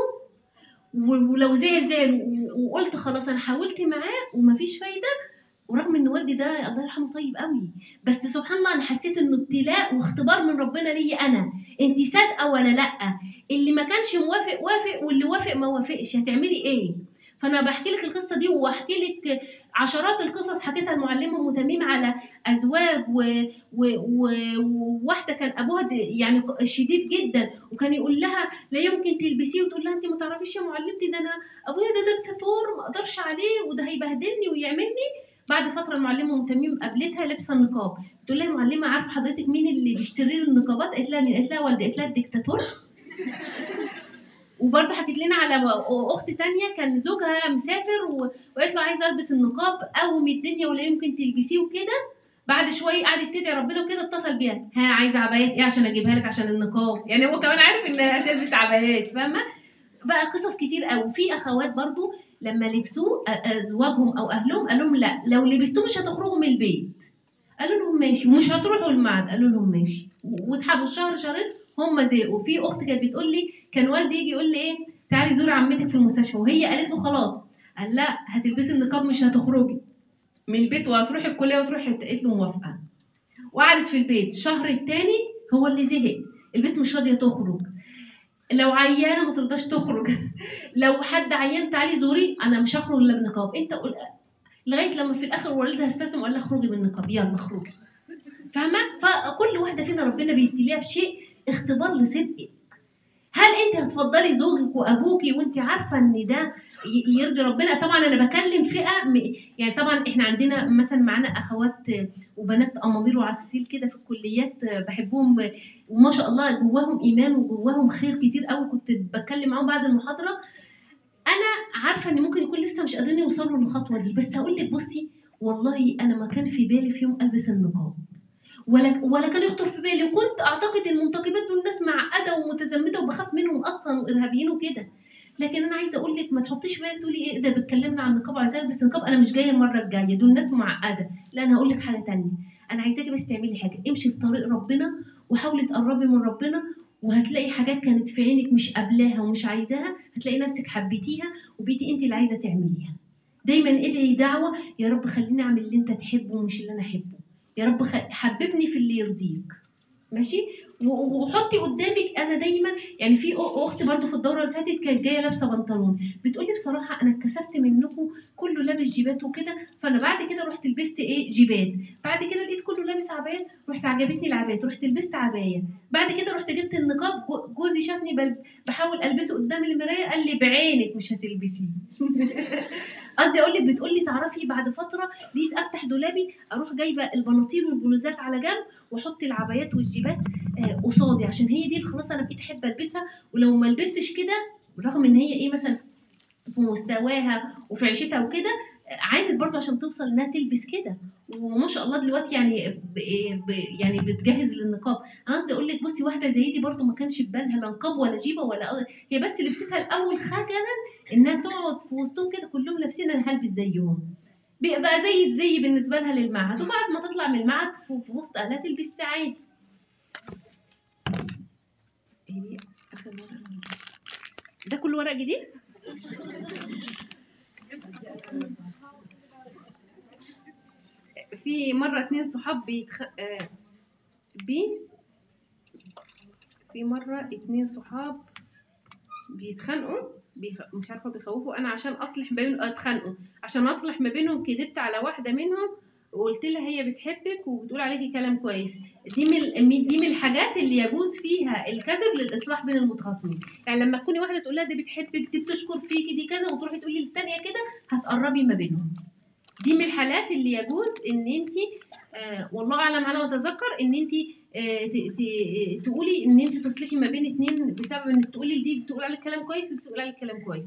و- ولو زعل زعل و- وقلت خلاص انا حاولت معاه ومفيش فايده ورغم ان والدي ده الله يرحمه طيب قوي بس سبحان الله انا حسيت انه ابتلاء واختبار من ربنا ليا انا انت صادقه ولا لا اللي ما كانش موافق وافق واللي وافق ما وافقش هتعملي ايه فانا بحكي لك القصه دي واحكي لك عشرات القصص حكيتها المعلمه ام تميم على ازواج و- و- و- وواحده كان ابوها د- يعني شديد جدا وكان يقول لها لا يمكن تلبسيه وتقول لها انت ما تعرفيش يا معلمتي ده انا ابويا ده دكتاتور ما اقدرش عليه وده هيبهدلني ويعملني بعد فتره المعلمه ام تميم قابلتها لابسه النقاب بتقول لها يا معلمه عارفه حضرتك مين اللي بيشتري له النقابات قالت لها مين قالت لها والدي قالت لها الدكتاتور وبرضه حكت لنا على اخت تانية كان زوجها مسافر و- وقالت له عايزه البس النقاب قوم الدنيا ولا يمكن تلبسيه وكده بعد شويه قعدت تدعي ربنا وكده اتصل بيها ها عايزه عبايات ايه عشان اجيبها لك عشان النقاب يعني هو كمان عارف انها هتلبس عبايات فاهمه بقى قصص كتير قوي في اخوات برضو لما لبسوه أ- ازواجهم او اهلهم قالوا لهم لا لو لبستوه مش هتخرجوا من البيت قالوا لهم ماشي ومش هتروحوا المعهد قالوا لهم ماشي واتحبوا شهر شهرين هم زهقوا في اخت كانت بتقول لي كان والدي يجي يقول لي ايه تعالي زوري عمتك في المستشفى وهي قالت له خلاص قال لا هتلبسي النقاب مش هتخرجي من البيت وهتروحي الكليه وتروحي قالت له موافقه وقعدت في البيت الشهر التاني هو اللي زهق البيت مش راضيه تخرج لو عيانه ما ترضاش تخرج لو حد عيان تعالي زوري انا مش هخرج الا بنقاب انت قول لغايه لما في الاخر والدها استسلم وقال لها اخرجي بالنقاب يلا اخرجي فاهمه فكل واحده فينا ربنا بيبتليها في شيء اختبار لصدقك هل انت هتفضلي زوجك وابوكي وانت عارفه ان ده ي- يرضي ربنا طبعا انا بكلم فئه م- يعني طبعا احنا عندنا مثلا معانا اخوات وبنات امامير وعساسيل كده في الكليات بحبهم وما شاء الله جواهم ايمان وجواهم خير كتير قوي كنت بتكلم معاهم بعد المحاضره انا عارفه ان ممكن يكون لسه مش قادرين يوصلوا للخطوه دي بس هقول لك بصي والله انا ما كان في بالي في يوم البس النقاب ولا ولا كان يخطر في بالي وكنت اعتقد المنتقبات دول ناس معقده ومتزمته وبخاف منهم اصلا وارهابيين وكده لكن انا عايزه اقول لك ما تحطيش في بالك تقولي ايه ده بتكلمنا عن النقاب عايزه البس نقاب انا مش جايه المره الجايه دول ناس معقده لا انا هقول لك حاجه تانية انا عايزاكي بس تعملي حاجه امشي في طريق ربنا وحاولي تقربي من ربنا وهتلاقي حاجات كانت في عينك مش قابلاها ومش عايزاها هتلاقي نفسك حبيتيها وبقيتي انت اللي عايزه تعمليها دايما ادعي دعوه يا رب خليني اعمل اللي انت تحبه ومش اللي انا احبه يا رب خ- حببني في اللي يرضيك ماشي و- وحطي قدامك انا دايما يعني في أ- اختي برضو في الدوره اللي فاتت كانت جايه لابسه بنطلون بتقول لي بصراحه انا اتكسفت منكم كله لابس جيبات وكده فانا بعد كده رحت لبست ايه جيبات بعد كده لقيت كله لابس عبايات رحت عجبتني العبايات رحت لبست عبايه بعد كده رحت جبت النقاب جو- جوزي شافني بل بحاول البسه قدام المرايه قال لي بعينك مش هتلبسيه قصدي اقول لك بتقول لي تعرفي بعد فتره لقيت افتح دولابي اروح جايبه البناطيل والبلوزات على جنب واحط العبايات والجيبات آه، قصادي عشان هي دي اللي خلاص انا بقيت احب البسها ولو ما لبستش كده رغم ان هي ايه مثلا في مستواها وفي عيشتها وكده آه، عانت برضه عشان توصل انها تلبس كده وما شاء الله دلوقتي يعني ب... ب... يعني بتجهز للنقاب انا قصدي اقول لك بصي واحده زي دي برضه ما كانش في بالها لا نقاب ولا جيبه ولا هي بس لبستها الاول خجلا انها تقعد في وسطهم كده كلهم لابسين انا هلبس زيهم بقى زي الزي بالنسبه لها للمعهد وبعد ما تطلع من المعهد في في وسط اهلها تلبس عادي إيه آخر ورقة؟ ده كله ورق جديد في مرة اتنين صحاب بيتخ... آه، بي في مرة اتنين صحاب بيتخانقوا بيخ... مش عارفة بيخوفوا أنا عشان أصلح ما بينهم اتخانقوا عشان أصلح ما بينهم كدبت على واحدة منهم وقلت لها هي بتحبك وبتقول عليكي كلام كويس دي من من- دي من الحاجات اللي يجوز فيها الكذب للإصلاح بين المتخاصمين يعني لما تكوني واحدة تقول لها دي بتحبك دي بتشكر فيكي دي كذا وتروحي تقولي للتانية كده هتقربي ما بينهم دي من الحالات اللي يجوز ان انت آه والله اعلم على ما اتذكر ان انت آه ت- ت- تقولي ان انت تصلحي ما بين اتنين بسبب انك تقولي لدي بتقول عليك كلام كويس ودي بتقول عليك كلام كويس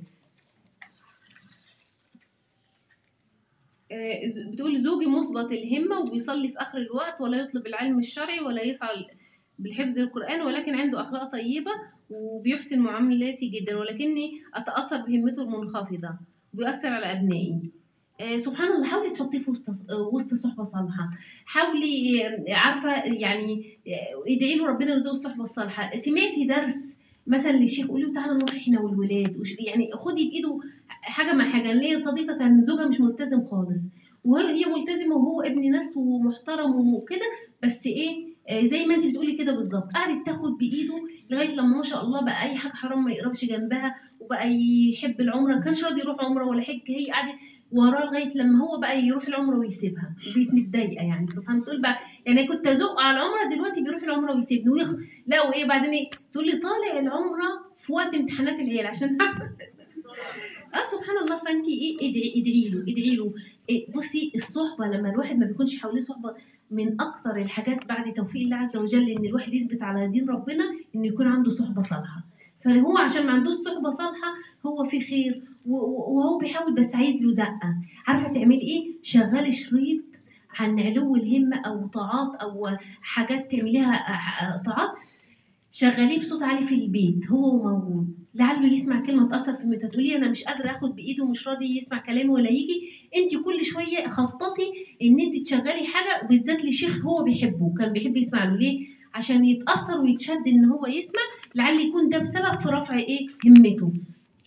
آه، ز- بتقول زوجي مثبط الهمة وبيصلي في آخر الوقت ولا يطلب العلم الشرعي ولا يسعى بالحفظ القرآن ولكن عنده أخلاق طيبة وبيحسن معاملاتي جدا ولكني أتأثر بهمته المنخفضة وبيأثر على أبنائي آه، سبحان الله حاولي تحطيه في وسط آه، وسط صحبة صالحة حاولي آه، عارفة يعني آه، ادعي له ربنا يرزقه الصحبة الصالحة سمعتي درس مثلا للشيخ قولي له تعالى نروح احنا والولاد وش- يعني خدي بايده حاجه مع حاجه أنا ليا صديقه كان زوجها مش ملتزم خالص وهي ملتزمه وهو ابن ناس ومحترم وكده بس ايه آه، زي ما انت بتقولي كده بالظبط قعدت تاخد بايده لغايه لما ما شاء الله بقى اي حاجه حرام ما يقربش جنبها وبقى يحب العمره كانش راضي يروح عمره ولا حج هي قعدت وراه لغايه لما هو بقى يروح العمره ويسيبها وبقيت متضايقه يعني سبحان الله تقول بقى يعني كنت ازق على العمره دلوقتي بيروح العمره ويسيبني ويخ... لا وايه بعدين ايه تقول لي طالع العمره في وقت امتحانات العيال عشان اه سبحان الله فانت ايه ادعي ادعي له ادعي له إيه بصي الصحبه لما الواحد ما بيكونش حواليه صحبه من اكتر الحاجات بعد توفيق الله عز وجل ان الواحد يثبت على دين ربنا انه يكون عنده صحبه صالحه فهو عشان ما عندوش صحبه صالحه هو في خير و- و- وهو بيحاول بس عايز له زقه عارفه تعملي ايه شغلي شريط عن علو الهمه او طاعات او حاجات تعمليها آه، آه، طاعات شغليه بصوت عالي في البيت هو موجود لعله يسمع كلمه تاثر في متى تقولي انا مش قادره اخد بايده ومش راضي يسمع كلامي ولا يجي انت كل شويه خططي ان انت تشغلي حاجه بالذات لشيخ هو بيحبه كان بيحب يسمع له ليه عشان يتاثر ويتشد ان هو يسمع لعل يكون ده بسبب في رفع ايه همته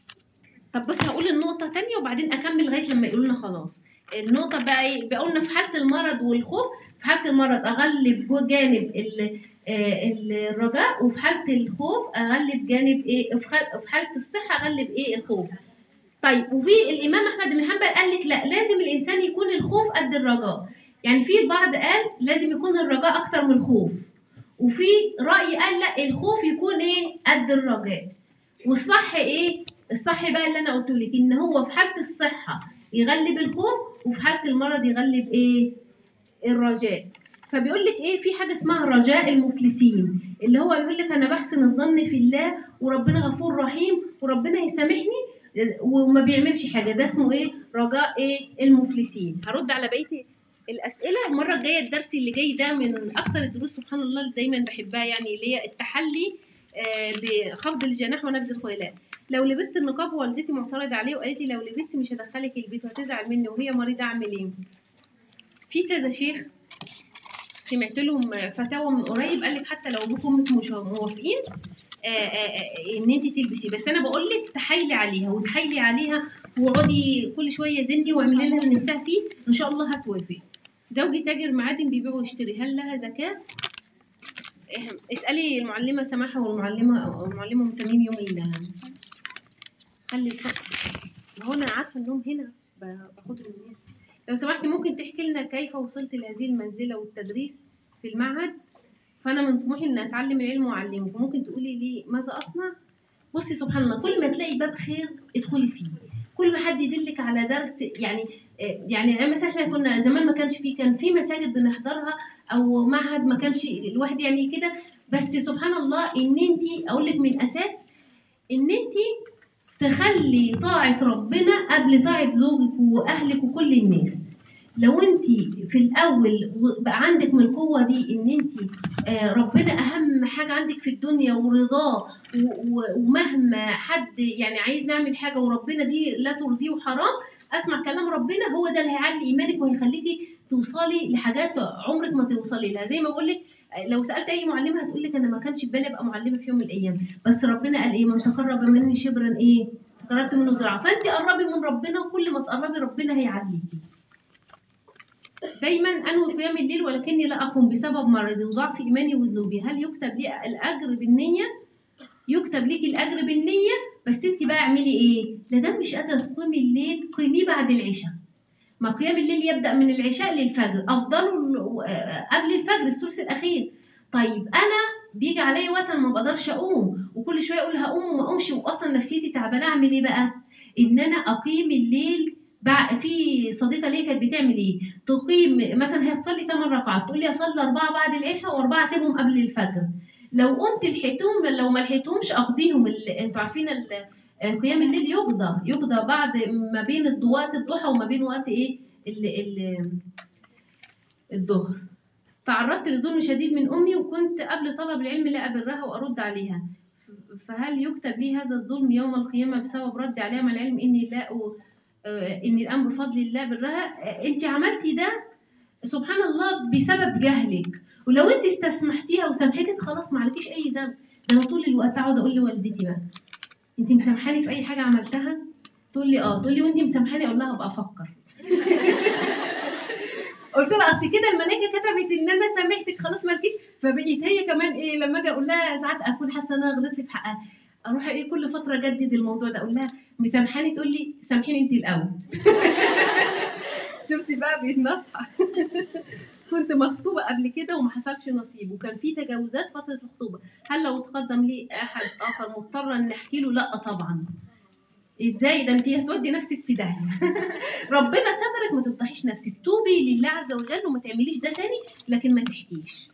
طب بص هقول النقطة تانية وبعدين أكمل لغاية لما يقولوا لنا خلاص النقطة بقى إيه؟ بقى قلنا في حالة المرض والخوف في حالة المرض أغلب جو- جانب ال- آه، الرجاء وفي حالة الخوف أغلب جانب إيه في حال- في حالة الصحة أغلب إيه الخوف طيب وفي الإمام أحمد بن حنبل قال لك لا لازم الإنسان يكون الخوف قد الرجاء يعني في البعض قال لازم يكون الرجاء أكتر من الخوف وفي رأي قال لا الخوف يكون إيه قد الرجاء والصح ايه الصح بقى اللي انا قلت لك ان هو في حاله الصحه يغلب الخوف وفي حاله المرض يغلب ايه الرجاء فبيقول لك ايه في حاجه اسمها رجاء المفلسين اللي هو بيقول لك انا بحسن الظن في الله وربنا غفور رحيم وربنا يسامحني وما بيعملش حاجه ده اسمه ايه رجاء ايه المفلسين هرد على بقيه الاسئله المره الجايه الدرس اللي جاي ده من اكتر الدروس سبحان الله اللي دايما بحبها يعني اللي هي التحلي آه، بخفض الجناح ونبذ الخيلاء لو لبست النقاب ووالدتي معترضه عليه وقالت لي لو لبست مش هدخلك البيت وهتزعل مني وهي مريضه اعمل ايه في كذا شيخ سمعت لهم فتاوى من قريب قال لك حتى لو ابوك وامك مش موافقين آه، آه، آه، ان انت تلبسي بس انا بقول لك تحايلي عليها وتحايلي عليها واقعدي كل شويه زني واعملي لها اللي نفسها فيه ان شاء الله هتوافق زوجي تاجر معادن بيبيع ويشتري هل لها زكاه إيه، اسالي المعلمه سماحه والمعلمه المعلمه ام تميم يوم ال خلي الفقر هو انا عارفه انهم هنا ب- باخدهم منين لو سمحتي ممكن تحكي لنا كيف وصلت لهذه المنزله والتدريس في المعهد فانا من طموحي ان اتعلم العلم واعلمه فممكن تقولي لي ماذا اصنع بصي سبحان الله كل ما تلاقي باب خير ادخلي فيه كل ما حد يدلك على درس يعني آه، يعني مثلا احنا كنا زمان ما كانش فيه كان في مساجد بنحضرها او معهد ما كانش الواحد يعني كده بس سبحان الله ان انت اقول لك من اساس ان انت تخلي طاعة ربنا قبل طاعة زوجك وأهلك وكل الناس لو انت في الأول بقى عندك من القوة دي ان انت آه، ربنا أهم حاجة عندك في الدنيا ورضاه و- و- ومهما حد يعني عايز نعمل حاجة وربنا دي لا ترضيه وحرام أسمع كلام ربنا هو ده اللي هيعلي إيمانك وهيخليكي توصلي لحاجات عمرك ما توصلي لها زي ما بقول لك لو سالت اي معلمه هتقول لك انا ما كانش في بالي ابقى معلمه في يوم من الايام بس ربنا قال ايه من تقرب مني شبرا ايه قربت منه ذراع فانت قربي من ربنا وكل ما تقربي ربنا هيعليكي دايما انوي قيام الليل ولكني لا اقوم بسبب مرضي وضعف ايماني وذنوبي هل يكتب لي الاجر بالنيه يكتب ليكي الاجر بالنيه بس انت بقى اعملي ايه لا دام مش قادره تقومي الليل قيميه بعد العشاء ما قيام الليل يبدا من العشاء للفجر افضله ال- آه، قبل الفجر الثلث الاخير طيب انا بيجي عليا وقت أنا ما بقدرش اقوم وكل شويه اقول هقوم وما اقومش واصلا نفسيتي تعبانه اعمل ايه بقى ان انا اقيم الليل بع- في صديقه ليا كانت بتعمل ايه تقيم مثلا هي تصلي 8 ركعات تقول لي اصلي اربعه بعد العشاء واربعه اسيبهم قبل الفجر لو قمت لحقتهم لو ما لحقتهمش اقضيهم ال- انتوا عارفين ال- آه، قيام الليل يقضى يقضى بعد ما بين الض- وقت الضحى وما بين وقت ايه ال ال الظهر تعرضت لظلم شديد من امي وكنت قبل طلب العلم لا ابرها وارد عليها فهل يكتب لي هذا الظلم يوم القيامه بسبب رد عليها مع العلم اني لا أ... آه، اني الان بفضل الله برها آه، انت عملتي ده سبحان الله بسبب جهلك ولو انت استسمحتيها وسامحتك خلاص ما عليكيش اي ذنب ده انا طول الوقت اقعد اقول لوالدتي بقى انت مسامحاني في اي حاجه عملتها تقول لي اه تقول لي وانت مسامحاني اقول لها ابقى افكر قلت لها اصل كده الملائكه كتبت ان انا سامحتك خلاص مالكيش فبقيت هي كمان ايه لما اجي اقول لها ساعات اكون حاسه ان انا غلطت في حقها اروح ايه كل فتره اجدد الموضوع ده اقول لها مسامحاني تقول لي سامحيني انت الاول شفتي بقى بيتنصح كنت مخطوبه قبل كده وما حصلش نصيب وكان في تجاوزات فتره الخطوبه هل لو تقدم لي احد اخر مضطره ان احكي له لا طبعا ازاي ده انت هتودي نفسك في داهيه ربنا سترك ما تفضحيش نفسك توبي لله عز وجل وما تعمليش ده تاني لكن ما تحكيش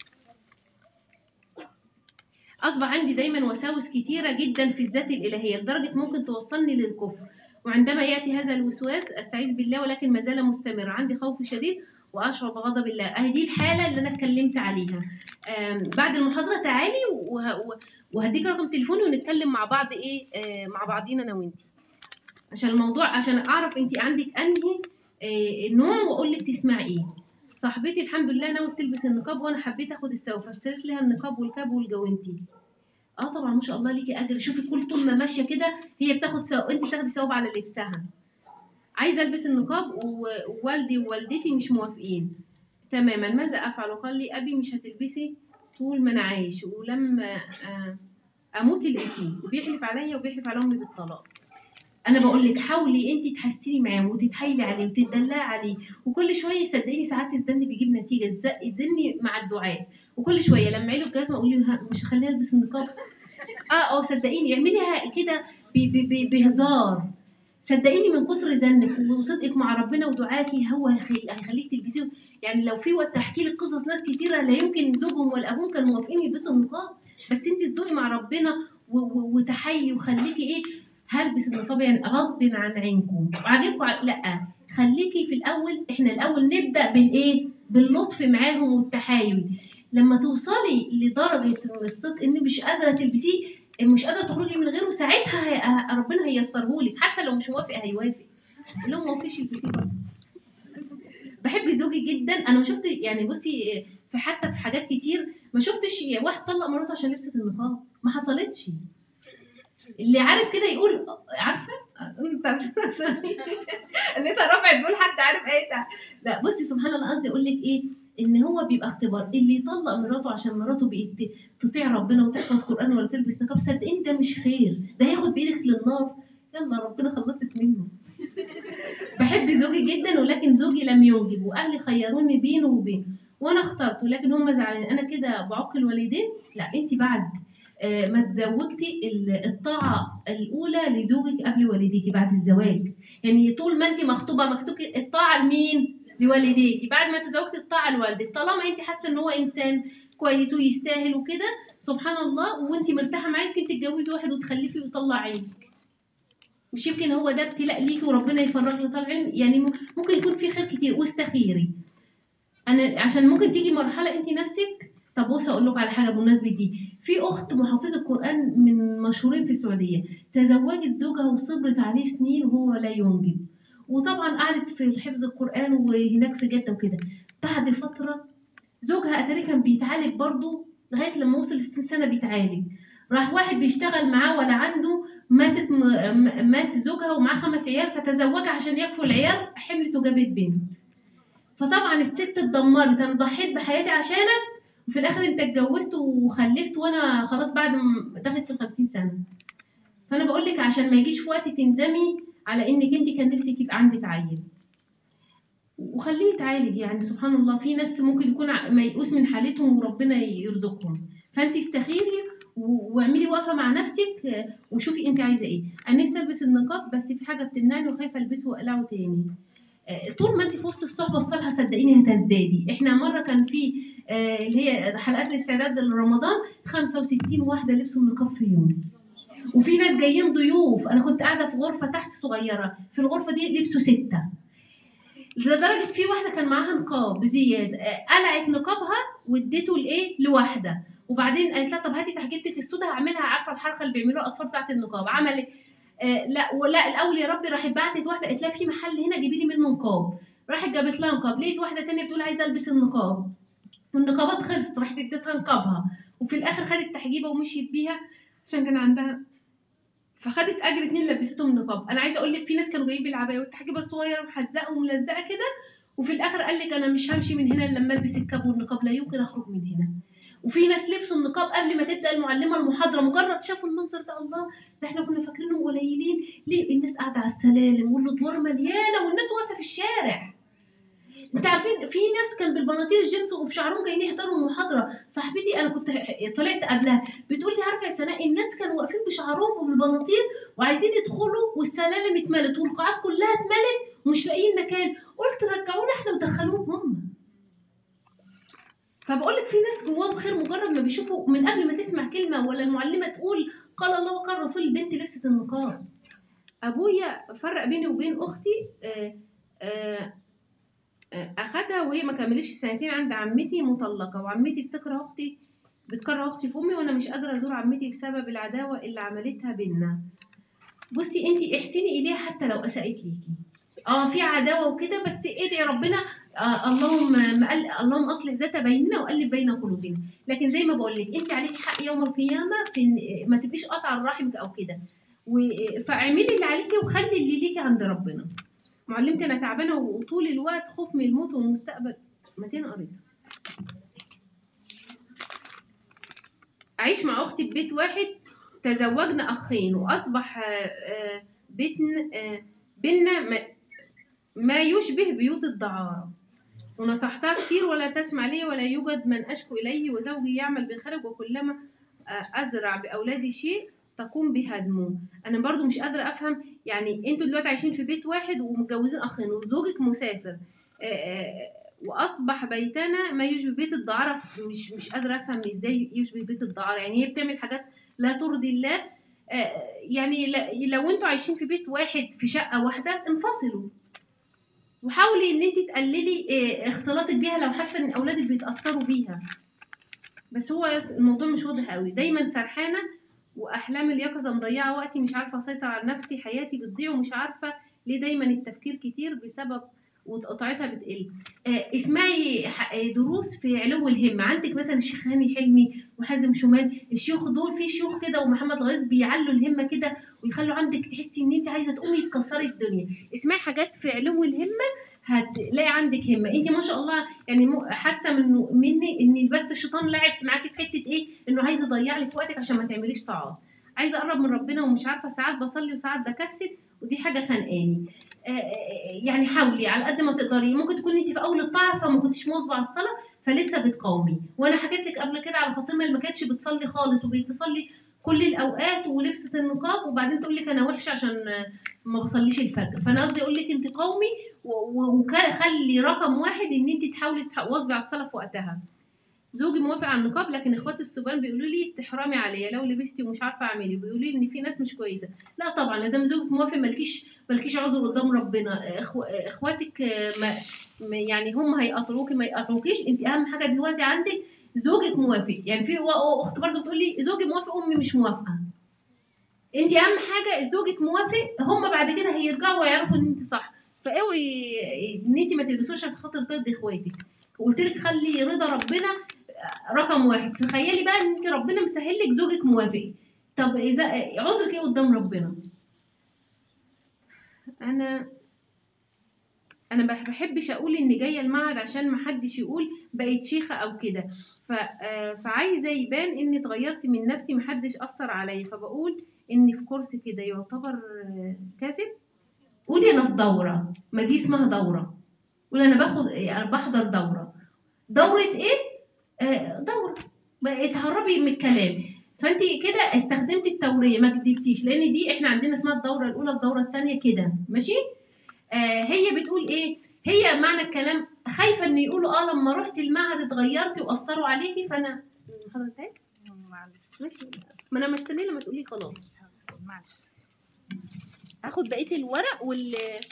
اصبح عندي دايما وساوس كتيره جدا في الذات الالهيه لدرجه ممكن توصلني للكفر وعندما ياتي هذا الوسواس استعيذ بالله ولكن ما زال مستمر عندي خوف شديد واشعر بغضب الله اهي دي الحاله اللي انا اتكلمت عليها آم، بعد المحاضره تعالي وه- وه- وهديك رقم تليفوني ونتكلم مع بعض ايه آه، مع بعضينا انا وانتي عشان الموضوع عشان اعرف انت عندك انهي آه، نوع واقول لك تسمعي ايه صاحبتي الحمد لله ناوي تلبس النقاب وانا حبيت اخد السوا فاشتريت لها النقاب والكاب والجوانتي اه طبعا ما شاء الله ليكي اجر شوفي كل طول ما ماشيه كده هي بتاخد ثواب انت بتاخدي ثواب على لبسها عايزه البس النقاب و- ووالدي ووالدتي مش موافقين تماما ماذا افعل قال لي ابي مش هتلبسي طول ما انا عايش ولما آه، اموت البسيه وبيحلف عليا وبيحلف على امي بالطلاق انا بقول لك حاولي انت تحسني معاه وتتحايلي عليه وتدلعي عليه وكل شويه صدقيني ساعات الزن بيجيب نتيجه الزق الزن مع الدعاء وكل شويه لما عيله الجزمه اقول له ها، مش هخليها البس النقاب اه اه صدقيني اعمليها كده ب- ب- ب- بهزار صدقيني من كتر زنك وصدقك مع ربنا ودعاكي هو هيخلي- هيخليك تلبسيه يعني لو في وقت احكي لك قصص ناس كتيره لا يمكن زوجهم ولا ابوهم كانوا موافقين يلبسوا النقاب بس انت تدوقي مع ربنا و- و- وتحايلي وخليكي ايه هلبس النقاب يعني غصب عن عينكم وعاجبكم ع- لا خليكي في الاول احنا الاول نبدا بالايه باللطف معاهم والتحايل لما توصلي لدرجه الصدق ان مش قادره تلبسيه مش قادره تخرجي من غيره ساعتها هي... ربنا هيسره لك حتى لو مش موافق هيوافق لو ما وافقش البسيه برضه. بحب زوجي جدا انا ما شفت يعني بصي في حتى في حاجات كتير ما شفتش واحد طلق مراته عشان لبست النقاب ما حصلتش اللي عارف كده يقول عارفه انت لقيتها رفعت بقول حد عارف ايه ده لا بصي سبحان الله قصدي اقول لك ايه ان هو بيبقى اختبار اللي يطلق مراته عشان مراته بقت تطيع ربنا وتحفظ قران ولا تلبس نقاب صدقيني ده مش خير ده هياخد بايدك للنار يلا ربنا خلصت منه بحب زوجي جدا ولكن زوجي لم ينجب واهلي خيروني بينه وبينه وانا اخترته لكن هم زعلانين انا كده بعق الوالدين لا انت بعد آه، ما تزوجتي ال- الطاعه الاولى لزوجك قبل والديكي بعد الزواج يعني طول ما انت مخطوبه مكتوب الطاعه لمين لوالديكي بعد ما تزوجتي الطاعه لوالدك طالما انت حاسه ان هو انسان كويس ويستاهل وكده سبحان الله وانت مرتاحه معاه يمكن تتجوزي واحد وتخلفي ويطلع عينك مش يمكن هو ده ابتلاء ليكي وربنا يفرج له طالع عين يعني م- ممكن يكون في خير كتير واستخيري انا عشان ممكن تيجي مرحله انت نفسك طب بص اقول لكم على حاجه بمناسبه دي في اخت محافظه قران من مشهورين في السعوديه تزوجت زوجها وصبرت عليه سنين وهو لا ينجب وطبعا قعدت في حفظ القران وهناك في جده وكده بعد فتره زوجها اتاري كان بيتعالج برضه لغايه لما وصل 60 سنه بيتعالج راح واحد بيشتغل معاه ولا عنده ماتت م... م- مات زوجها ومعاه خمس عيال فتزوجها عشان يكفوا العيال حملت وجابت بنت فطبعا الست اتدمرت انا ضحيت بحياتي عشانك وفي الاخر انت اتجوزت وخلفت وانا خلاص بعد ما دخلت في الخمسين سنه فانا بقول لك عشان ما يجيش في وقت تندمي على انك انت كان نفسك يبقى عندك عيل وخليه يتعالج يعني سبحان الله في ناس ممكن يكون ع- ميؤوس من حالتهم وربنا يرزقهم فانت استخيري و- واعملي وقفه مع نفسك آه، وشوفي انت عايزه ايه انا نفسي البس النقاب بس في حاجه بتمنعني وخايفه البسه واقلعه تاني آه، طول ما انت في وسط الصحبه الصالحه صدقيني هتزدادي احنا مره كان في آه، اللي هي حلقات الاستعداد لرمضان 65 واحده لبسوا النقاب في يوم وفي ناس جايين ضيوف انا كنت قاعده في غرفه تحت صغيره في الغرفه دي لبسوا سته لدرجه في واحده كان معاها نقاب زياده آه، قلعت نقابها واديته لايه لواحده وبعدين قالت لها طب هاتي تحجيبتك السوداء هعملها عارفه الحركه اللي بيعملوها الاطفال بتاعت النقاب عملت آه لا ولا الاول يا ربي راحت بعتت واحده قالت لها في محل هنا جيبي لي منه نقاب راحت جابت لها نقاب لقيت واحده تانية بتقول عايزه البس النقاب والنقابات خلصت راحت اديتها نقابها وفي الاخر خدت تحجيبه ومشيت بيها عشان كان عندها فخدت اجر اتنين لبستهم النقاب انا عايزه اقول لك في ناس كانوا جايين بالعبايه والتحجيبه الصغيره محزقه وملزقه كده وفي الاخر قال لك انا مش همشي من هنا إلا لما البس الكاب والنقاب لا يمكن اخرج من هنا وفي ناس لبسوا النقاب قبل ما تبدا المعلمه المحاضره مجرد شافوا المنظر ده الله ده احنا كنا فاكرينهم قليلين ليه الناس قاعده على السلالم والادوار مليانه والناس واقفه في الشارع انت عارفين في ناس كان بالبناطيل الجينز وفي شعرهم جايين يحضروا المحاضره صاحبتي انا كنت طلعت قبلها بتقول لي عارفه يا سناء الناس كانوا واقفين بشعرهم وبالبناطيل وعايزين يدخلوا والسلالم اتملت والقاعات كلها اتملت ومش لاقيين مكان قلت رجعونا احنا ودخلوهم هم فبقول لك في ناس جواهم خير مجرد ما بيشوفوا من قبل ما تسمع كلمه ولا المعلمه تقول قال الله وقال رسول البنت لبست النقاب ابويا فرق بيني وبين اختي آه، آه، آه، اخدها وهي ما كملتش سنتين عند عمتي مطلقه وعمتي بتكره اختي بتكره اختي في امي وانا مش قادره ازور عمتي بسبب العداوه اللي عملتها بينا بصي انت احسني اليها حتى لو اساءت ليكي اه في عداوه وكده بس ادعي ربنا آه اللهم ما قال اللهم اصلح ذات بيننا والف بين قلوبنا لكن زي ما بقول لك انت عليكي حق يوم القيامه في إن ما تبقيش قاطعه رحمك او كده و- فاعملي اللي عليكي وخلي اللي ليكي عند ربنا معلمتي انا تعبانه وطول الوقت خوف من الموت والمستقبل متين قريتها أعيش مع أختي في بيت واحد تزوجنا أخين وأصبح آه، آه، بيتنا آه، بينا ما- ما يشبه بيوت الدعارة ونصحتها كتير ولا تسمع لي ولا يوجد من أشكو إليه وزوجي يعمل بالخارج وكلما آه، أزرع بأولادي شيء تقوم بهدمه أنا برضو مش قادرة أفهم يعني أنتوا دلوقتي عايشين في بيت واحد ومتجوزين أخين وزوجك مسافر آه، آه، وأصبح بيتنا ما يشبه بيت الدعارة مش مش قادرة أفهم إزاي يشبه بيت الدعارة يعني هي بتعمل حاجات لا ترضي الله آه، يعني ل- لو انتوا عايشين في بيت واحد في شقة واحدة انفصلوا وحاولي ان انت تقللي آه، اختلاطك بيها لو حاسه ان اولادك بيتاثروا بيها بس هو الموضوع مش واضح قوي دايما سرحانه واحلام اليقظه مضيعه وقتي مش عارفه اسيطر على نفسي حياتي بتضيع ومش عارفه ليه دايما التفكير كتير بسبب وقطعتها بتقل آه، اسمعي ح- آه، دروس في علو الهمه عندك مثلا الشيخ هاني حلمي وحازم شومان الشيوخ دول في شيوخ كده ومحمد غيث بيعلوا الهمه كده ويخلوا عندك تحسي ان انت عايزه تقومي تكسري الدنيا اسمعي حاجات في علو الهمه هتلاقي عندك همه انت ما شاء الله يعني م- حاسه من مني ان بس الشيطان لاعب معاكي في حته ايه انه عايز يضيع لك وقتك عشان ما تعمليش طاعات عايزه اقرب من ربنا ومش عارفه ساعات بصلي وساعات بكسل ودي حاجه خانقاني آه، آه، يعني حاولي على قد ما تقدري ممكن تكوني انت في اول الطاعه فما كنتش مواظبه على الصلاه فلسه بتقاومي وانا حكيت لك قبل كده على فاطمه اللي ما كانتش بتصلي خالص وبتصلي كل الاوقات ولبست النقاب وبعدين تقول لك انا وحشه عشان آه، ما بصليش الفجر فانا قصدي اقول لك انت قومي وخلي رقم واحد ان انت تحاولي تواظبي على الصلاه في وقتها زوجي موافق على النقاب لكن اخوات السبان بيقولوا لي تحرمي عليا لو لبستي ومش عارفه اعملي بيقولوا لي ان في ناس مش كويسه لا طبعا لا دام زوجك موافق مالكيش مالكيش عذر قدام ربنا إخو... اخواتك آه، ما... ما- يعني هم هيقطعوكي ما يقطعوكيش انت اهم حاجه دلوقتي عندك زوجك موافق يعني في و- اخت برضه بتقول لي زوجي موافق امي مش موافقه انت اهم حاجه زوجك موافق هم بعد كده هيرجعوا ويعرفوا ان انت صح فاوعي ان انت ما تلبسوش عشان خاطر ترضي اخواتك وقلت لك خلي رضا ربنا رقم واحد تخيلي بقى ان انت ربنا مسهل لك زوجك موافق طب اذا عذرك ايه قدام ربنا انا انا ما بحبش اقول اني جايه المعهد عشان ما حدش يقول بقيت شيخه او كده ف... آه، فعايزه يبان اني اتغيرت من نفسي ما حدش اثر عليا فبقول اني في كورس كده يعتبر آه، كذب قولي انا في دوره ما دي اسمها دوره قولي انا باخد يعني بحضر دوره دوره ايه آه، دوره بقى تهربي من الكلام فانت كده استخدمتي التوريه ما كدبتيش لان دي احنا عندنا اسمها الدوره الاولى الدوره الثانيه كده ماشي آه هي بتقول ايه هي معنى الكلام خايفه ان يقولوا اه لما رحت المعهد اتغيرتي واثروا عليكي فانا حضرتك معلش ماشي ما انا مستنيه لما تقولي خلاص معلش هاخد بقيه الورق وال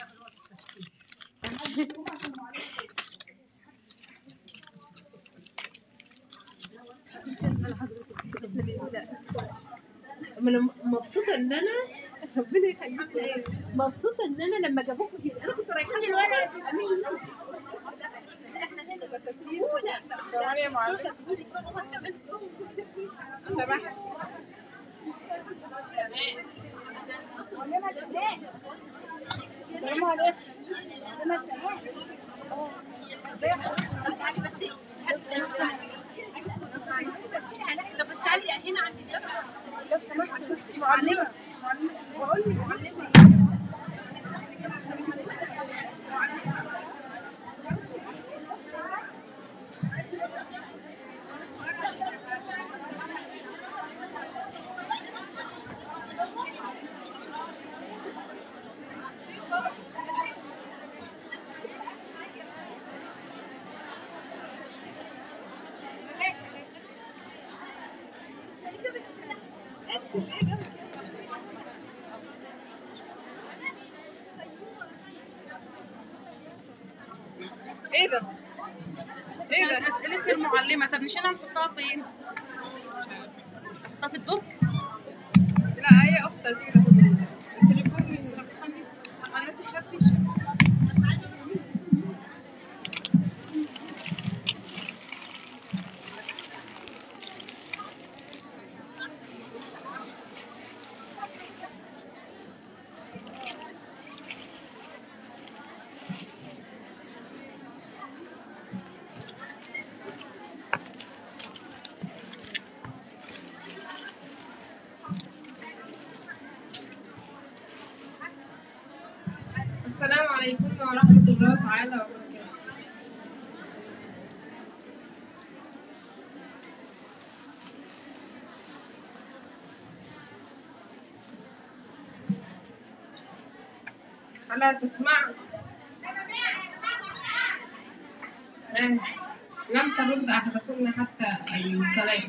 ما انا مبسوطه ان انا ربنا يخليك مبسوطه ان انا لما جابوكوا كده انا كنت رايحه خدي الورقة دي. امين احنا هنا بتسليمونا ثواني يا معلم سمحت معلمة سلام السلام عليكم معلمة سلام اه طب بس تعالي هنا عند الجامعه لو سمحت معلمة بقول لك معلمة ايه ده؟ ايه ده؟ اسئله المعلمه طب مش انا نحطها فين؟ نحطها في الدرج لا هي اختها دي التليفون من قناتي خفيشه ألا تسمع آه، لم ترد أحدكن حتى السلام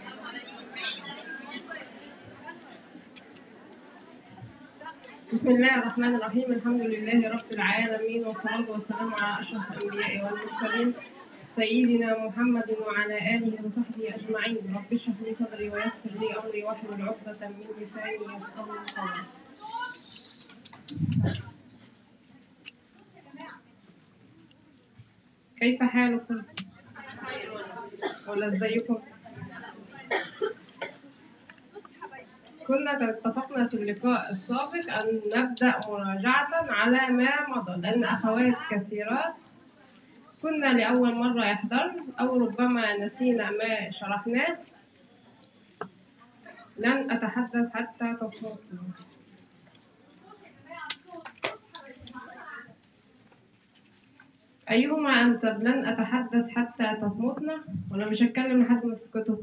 بسم الله الرحمن الرحيم الحمد لله رب العالمين والصلاة والسلام على أشرف الأنبياء والمرسلين سيدنا محمد وعلى آله وصحبه أجمعين رب اشرح لي صدري ويسر لي أمري واحلل عقدة من لساني يفقهوا قولي كيف حالكم؟ ولا ازيكم؟ كنا اتفقنا في اللقاء السابق أن نبدأ مراجعة على ما مضى لأن أخوات كثيرات كنا لأول مرة يحضرن أو ربما نسينا ما شرحناه لن أتحدث حتى تصوتوا أيهما أنسب لن أتحدث حتى تصمتنا ولا مش هتكلم لحد ما تسكتوا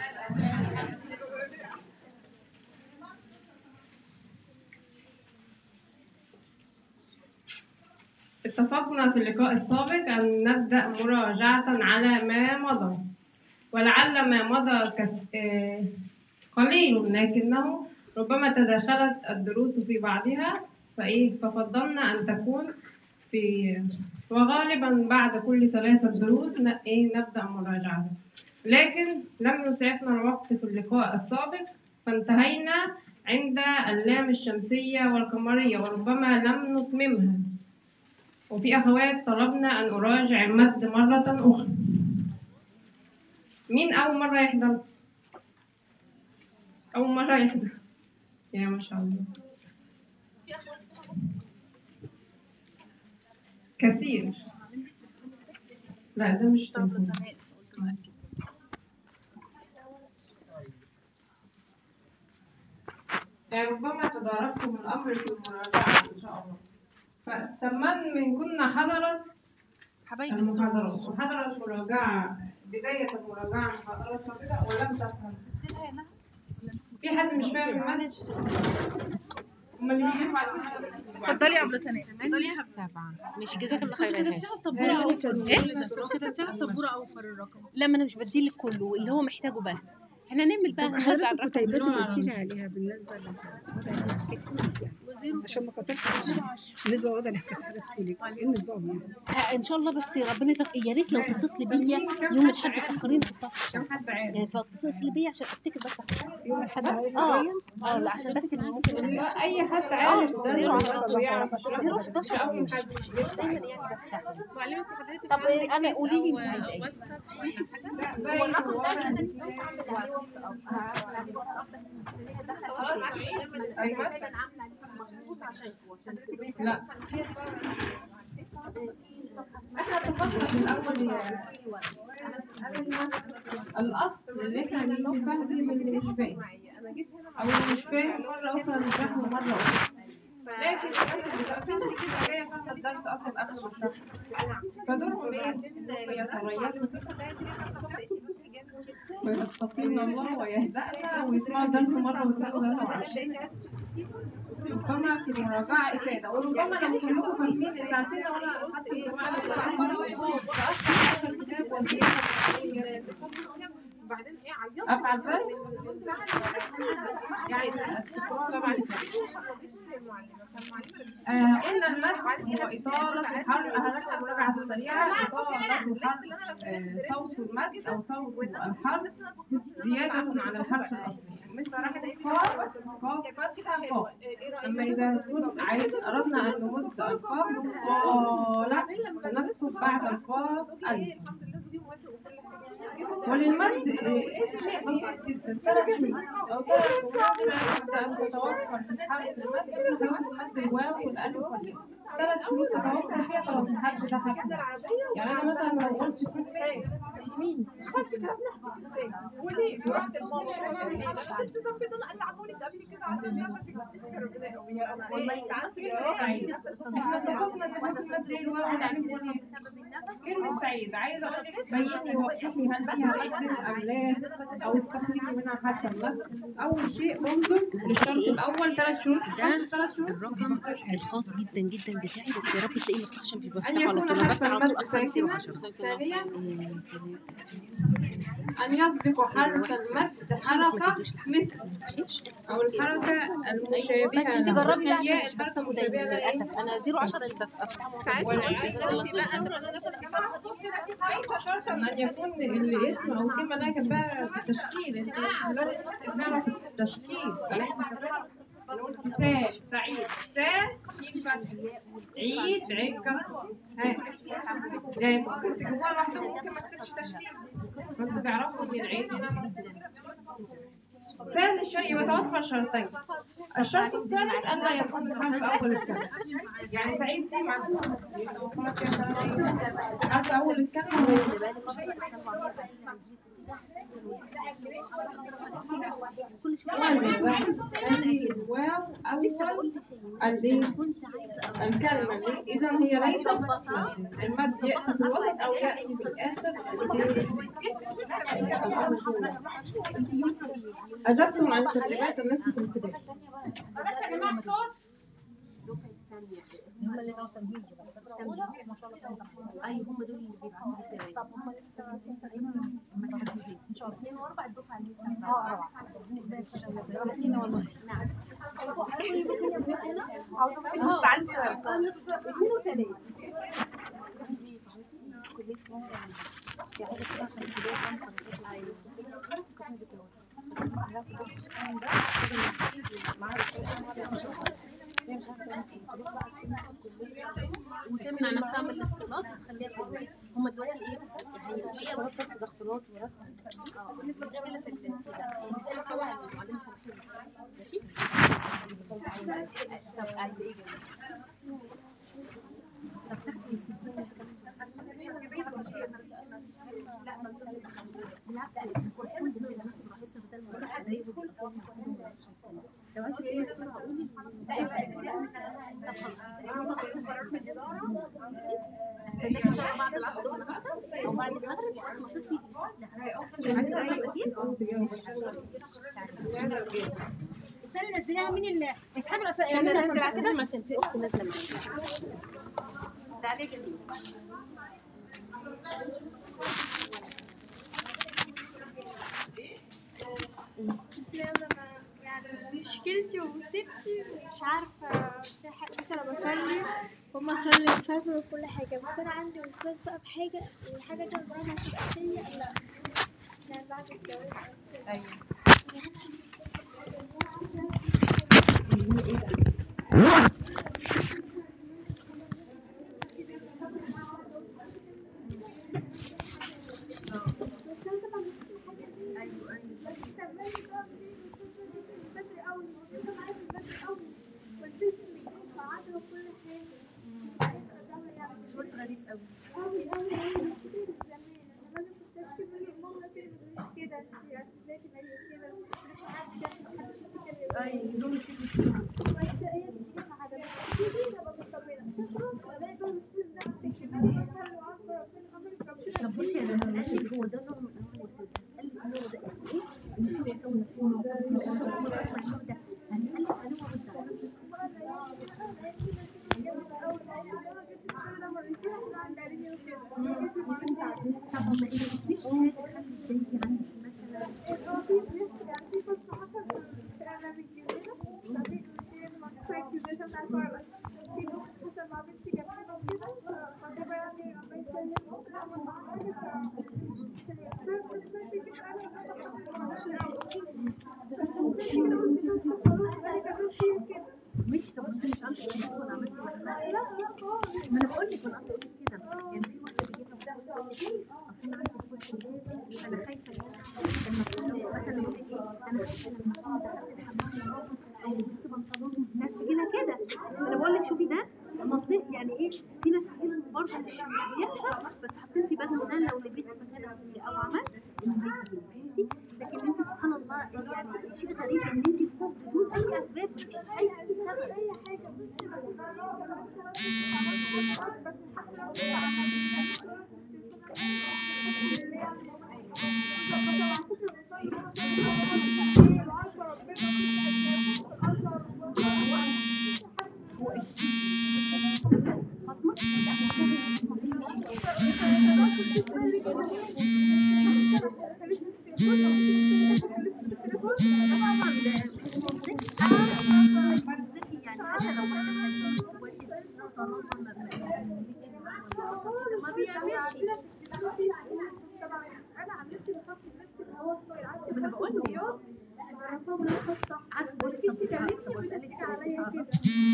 اتفقنا في اللقاء السابق أن نبدأ مراجعة على ما مضى ولعل ما مضى كس... آه، قليل لكنه ربما تداخلت الدروس في بعضها فإيه ففضلنا أن تكون في وغالبا بعد كل ثلاثة دروس ن- إيه نبدأ مراجعة لكن لم يسعفنا الوقت في اللقاء السابق فانتهينا عند اللام الشمسية والقمرية وربما لم نتممها وفي أخوات طلبنا أن أراجع المد مرة أخرى مين أول مرة يحضر؟ أول مرة يحضر يا ما شاء الله كثير لا ده مش تليفون يعني ربما تداركتم الأمر في المراجعة إن شاء الله فثمان من كنا حضرت حبايبي المحاضرات وحضرت مراجعة بداية المراجعة محاضرات سابقة ولم تفهم في حد مش فاهم المنهج؟ معلش أمال اللي بيجيبوا على المحاضرة اتفضلي يا ابله سناء اتفضلي يا سبعة مش جزاك الله خير كده يا انت هاني. الطبوره اوفر ايه كده انت الطبوره اوفر الرقم لا ما انا مش بديلك كله اللي هو محتاجه بس احنا نعمل بقى طب هنوزع حضرتك الرقم الكتيبات باللغة اللي قلتي لي العربية. عليها بالنسبه للوضع اللي حكيت لك يعني عشان ما كترش بالنسبه للوضع اللي حكيت لك ايه النظام يعني ها، ان شاء الله بس ربنا يتق... يا ريت لو تتصلي بيا يوم الاحد فكريني احطها في الشنطه كم حد عارف؟ يعني تتصلي بيا عشان افتكر بس احطها يوم الاحد هاي اه جايه اه لا عشان بس ممكن لا أي حد عارف اه درس زيرو الوقت عشرة ويعرف زيرو يشرح. 11 مش بس أول مش حد مش, مش دايما يعني بفتحه معلمه حضرتك طب عندك انا فيس قولي لي أو انت عايزه ايه واتساب ولا حاجه باين الرقم ده واضح كده إن انت في عامله عليه واتساب يعني خلاص معاكي من غير ما تدخلي. أيوة. مظبوط عشان عشان لا احنا اتفقنا في الاول يا الاصل اللي احنا نفهم فيه اللي مش فاهم او اللي مش فاهم مره اخرى نفهمه مره اخرى لكن الناس اللي فاهمه بتبقى جايه فاهمه الدرس اصلا قبل ما اشرحه فدورهم ايه؟ يتريثوا كده ويتقين الله ويهدأنا ويسمعوا الدرس مره واثنين وثلاثه وعشرة ربما في المراجعة إفادة وربما لو كلكم فاهمين أنت عارفين لو أنا حتى الجماعة اللي بأشرح الكتاب والزيادة وبعدين ايه عيطت أفعل ذلك؟ من زعل يعني التكرار فمعلش خرجتني المعلمه فالمعلمه آه، قلنا المد هو إطالة الحرف هنرجع مراجعة سريعة إطالة حرف آه، صوت المد أو صوت الحرف زيادة عن الحرف الأصلي مثل قاف قاف فتحة قاف أما إذا كنت عايز أردنا أن نمد القاف نقول قال فنكتب بعد القاف ألف الحمد لله زوجي موافق وكل حاجه وللمد آه، شيء بسيط جدا ثلاث شروط أو ثلاث شروط لا بد أن تتوفر في حرف المد مثل حروف المد الواو والألف والياء ثلاث شروط تتوفر فيها خلاص الحرف ده حرف مد. يعني أنا مثلا لو قلت كلمة مين عملت كده بنفسك ازاي وليه رحت لماما قالت لي قلت طب في دول العبوني قبل كده عشان نفسي ربنا يقويها والله ايه ساعات كلمة سعيد احنا اتفقنا ان احنا نبدا الواحد عليه يقول ايه كلمة سعيد عايزة اقول لك بيني وضحي هل فيها عدة ام لا او استخرجي منها حتى مثلا اول شيء انظر للشرط الاول ثلاث شروط ده ثلاث شروط الرقم الخاص جدا جدا بتاعي بس يا رب تلاقيه مفتوح عشان بيبقى أن مفتوح على يكون طول انا حرف بفتح على طول المد اصلا ساكنا 010 ثانيا إيه، أن يسبق حرف المد حركة مثل أو الحركة المشابهة بس انت له. جربي بقى عشان الياء مش الحركة بفتحه دايما المشابهة لها إيه؟ للاسف انا 010 اللي بفتحه ساعات ولا بقول عايزة لنفسي بقى انا انا نفسي ليس شرطا أن يكون الاسم أو الكلمة لها جنبها تشكيل انت لازم بس نعرف التشكيل أليس كذلك؟ نقول سا سعيد سا سين فتح عيد عيد كسر ها يعني ممكن تجيبوها لوحدكم ممكن ما تكتبش تشكيل فانتوا تعرفوا ان العيد هنا مقصود ثالث الشيء يتوفر شرطين الشرط الثالث ألا يكون الحرف أول الكلمة يعني سعيد دي مع يتوفر فيها ثلاث حرف أول الكلمة غير كل شيء هذه الواو أول الإيه؟ الكلمة اللي إذا هي ليست المد يأتي في الوسط أو يأتي في الآخر أجبتم عن التدريبات التي في الكتاب بس يا جماعه الصوت ايوه هم دول اللي بيبعتوا لي سواء طب هم لسه لسه ما تحددوش ان شاء الله اثنين واربع الدفعه اللي لسه اه اه ماشيين والله نعم اه عندي اثنين وثلاثه عندي صاحبتي كلية فنون في حاجة اسمها صيدلية فنون بتطلع قسم ديكور بس أنا أعرف القسم ده كده معاها دكتور معاها إن شاء الله هي مش عارفة تعمل إيه تروح بقى الكلية وتمنع نفسها من الاختلاط وتخليها في البيت هم دلوقتي ايه يعني هي اختلاط بس ده اختلاط ورسم اه المشكله في ال- كده بيسالوا طبعا المعلمه سامحين ماشي طب عايزه ايه طب تاخدي تديني لا ما بالعكس الكل بيبقى ماشي براحتنا بدل ما نروح قرايب وبيبقى لو عايزه ايه بسرعه قولي استناك ان شاء الله بعد العصر النهارده او بعد المغرب وقت ما تطلي استني نزليها مين اللي اسحبي الأس- اعملي الأسانسير كده عشان في اخت نازله معايا تعالي جنبي يعني مشكلتي ومصيبتي مش عارفة في حاجة مثلا بصلي هما صلي الفجر وكل حاجة بس أنا عندي وسواس بقى في حاجة والحاجة دي عمرها ما هتبقى فيا إلا يعني بعد الجواز أو كده. بس أنا طبعا مش كل حاجة دي بس تعملي بقى منين وكل دي من بدري قوي وكده معايا من بدري قوي والبيت قاعدة وكل حاجة هيبقى ده يعني صوت غريب قوي قوي قوي قوي مش كده من زمان انا ما كنتش كده ماما كده مش كده انت ازاي تبقي كده لسه قاعده جنبي محدش يشوفك كده اي يوم الشتاء بس هي بتجيب عدم كتير بقى مطمنه تخرج الاقي دول الفلوس ده بتتكلمي مثلا وعارفه ربنا امرك ربنا طب بصي انا قال لك هو ده نوع من انواع الوسواس قال لك هو ده اسمه ايه؟ اللي هو يحاول يكون هنقول لك عليه ورد عليه طب ما قلتليش حاجه خلي تنتي عندك مثلا مش طب انت مش عندك تليفون ولا عملتي محل ما انا بقول لك انا قصدي اقول لك كده يعني في واحده بتجيبها وتقول لك اصل انا عندي اخوات ولاد انا خايفه ان انا لما اكون مثلا يقول لك ايه انا خايفه لما اكون دخلت الحمام وراهم او لبست بنطلون ناس تجي لها كده انا بقول لك شوفي ده منطق يعني ايه في ناس كتير برضه مش مش بيحصل بس حاطين في بالهم ده لو لبست مكان اخويا او عملت انه هيجي فهمتي لكن انت سبحان الله يعني شيء ما بيعملش انا عملت بخاف نفسي اللي هو الطاير عارفه انا بقول له عارفه قلتيش تكلمني وتقولي عليا كده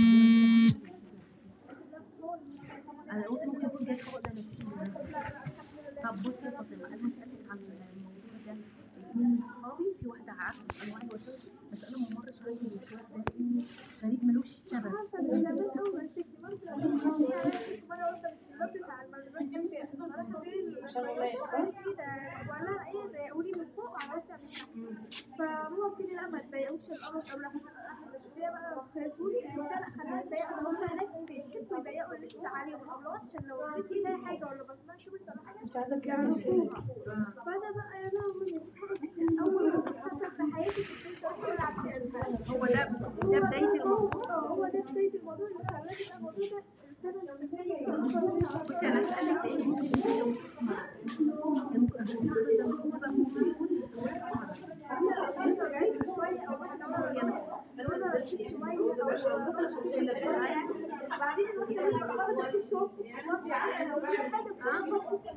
انا قلت ممكن يكون جاي عقده نفسيه طب بصي يا فاطمه انا هسالك عن الموضوع ده اتنين من صحابي في واحده عارفه انواع الوسائل بس انا ما مرش عندي الوسواس ده لانه غريب ملوش سبب عارفه من زمان قوي ما مسكت برضه لما كنت عليا مره واحده من الطلاب بتاع المدرسه جنبي راحت فين قالت لي ده وقال لها ايه ضايقوني من فوق على وسع من تحت فماما قلت لي لا ما تضايقوش القمر او لا هي بقى خافوني قلت لها لا خليها تضايق هم هناك بيحبوا يضايقوا لسه عليهم الابلات عشان لو جبت فيها حاجه ولا بسمعها شوفت ولا حاجه مش عايزه يعرفوها فانا بقى يا لهوي اول ما حصل في حياتي كنت بروح العب فيها هو ده ده بدايه الموضوع اه هو ده بداية الموضوع اللي خلاني بقى الموضوع ده السنة الأولانية بصي انا اسالك لان ممكن يكون ده وسواس مرض يعني ممكن عشان السبب ده ممكن سبب ممكن يكون وسواس مرض عشان بعدت شوية أو واحدة لو أنا ركزت شوية أو بعدين الواحدة اللي بتعرف تشوف ما بيعرف لو في حاجة بتشوف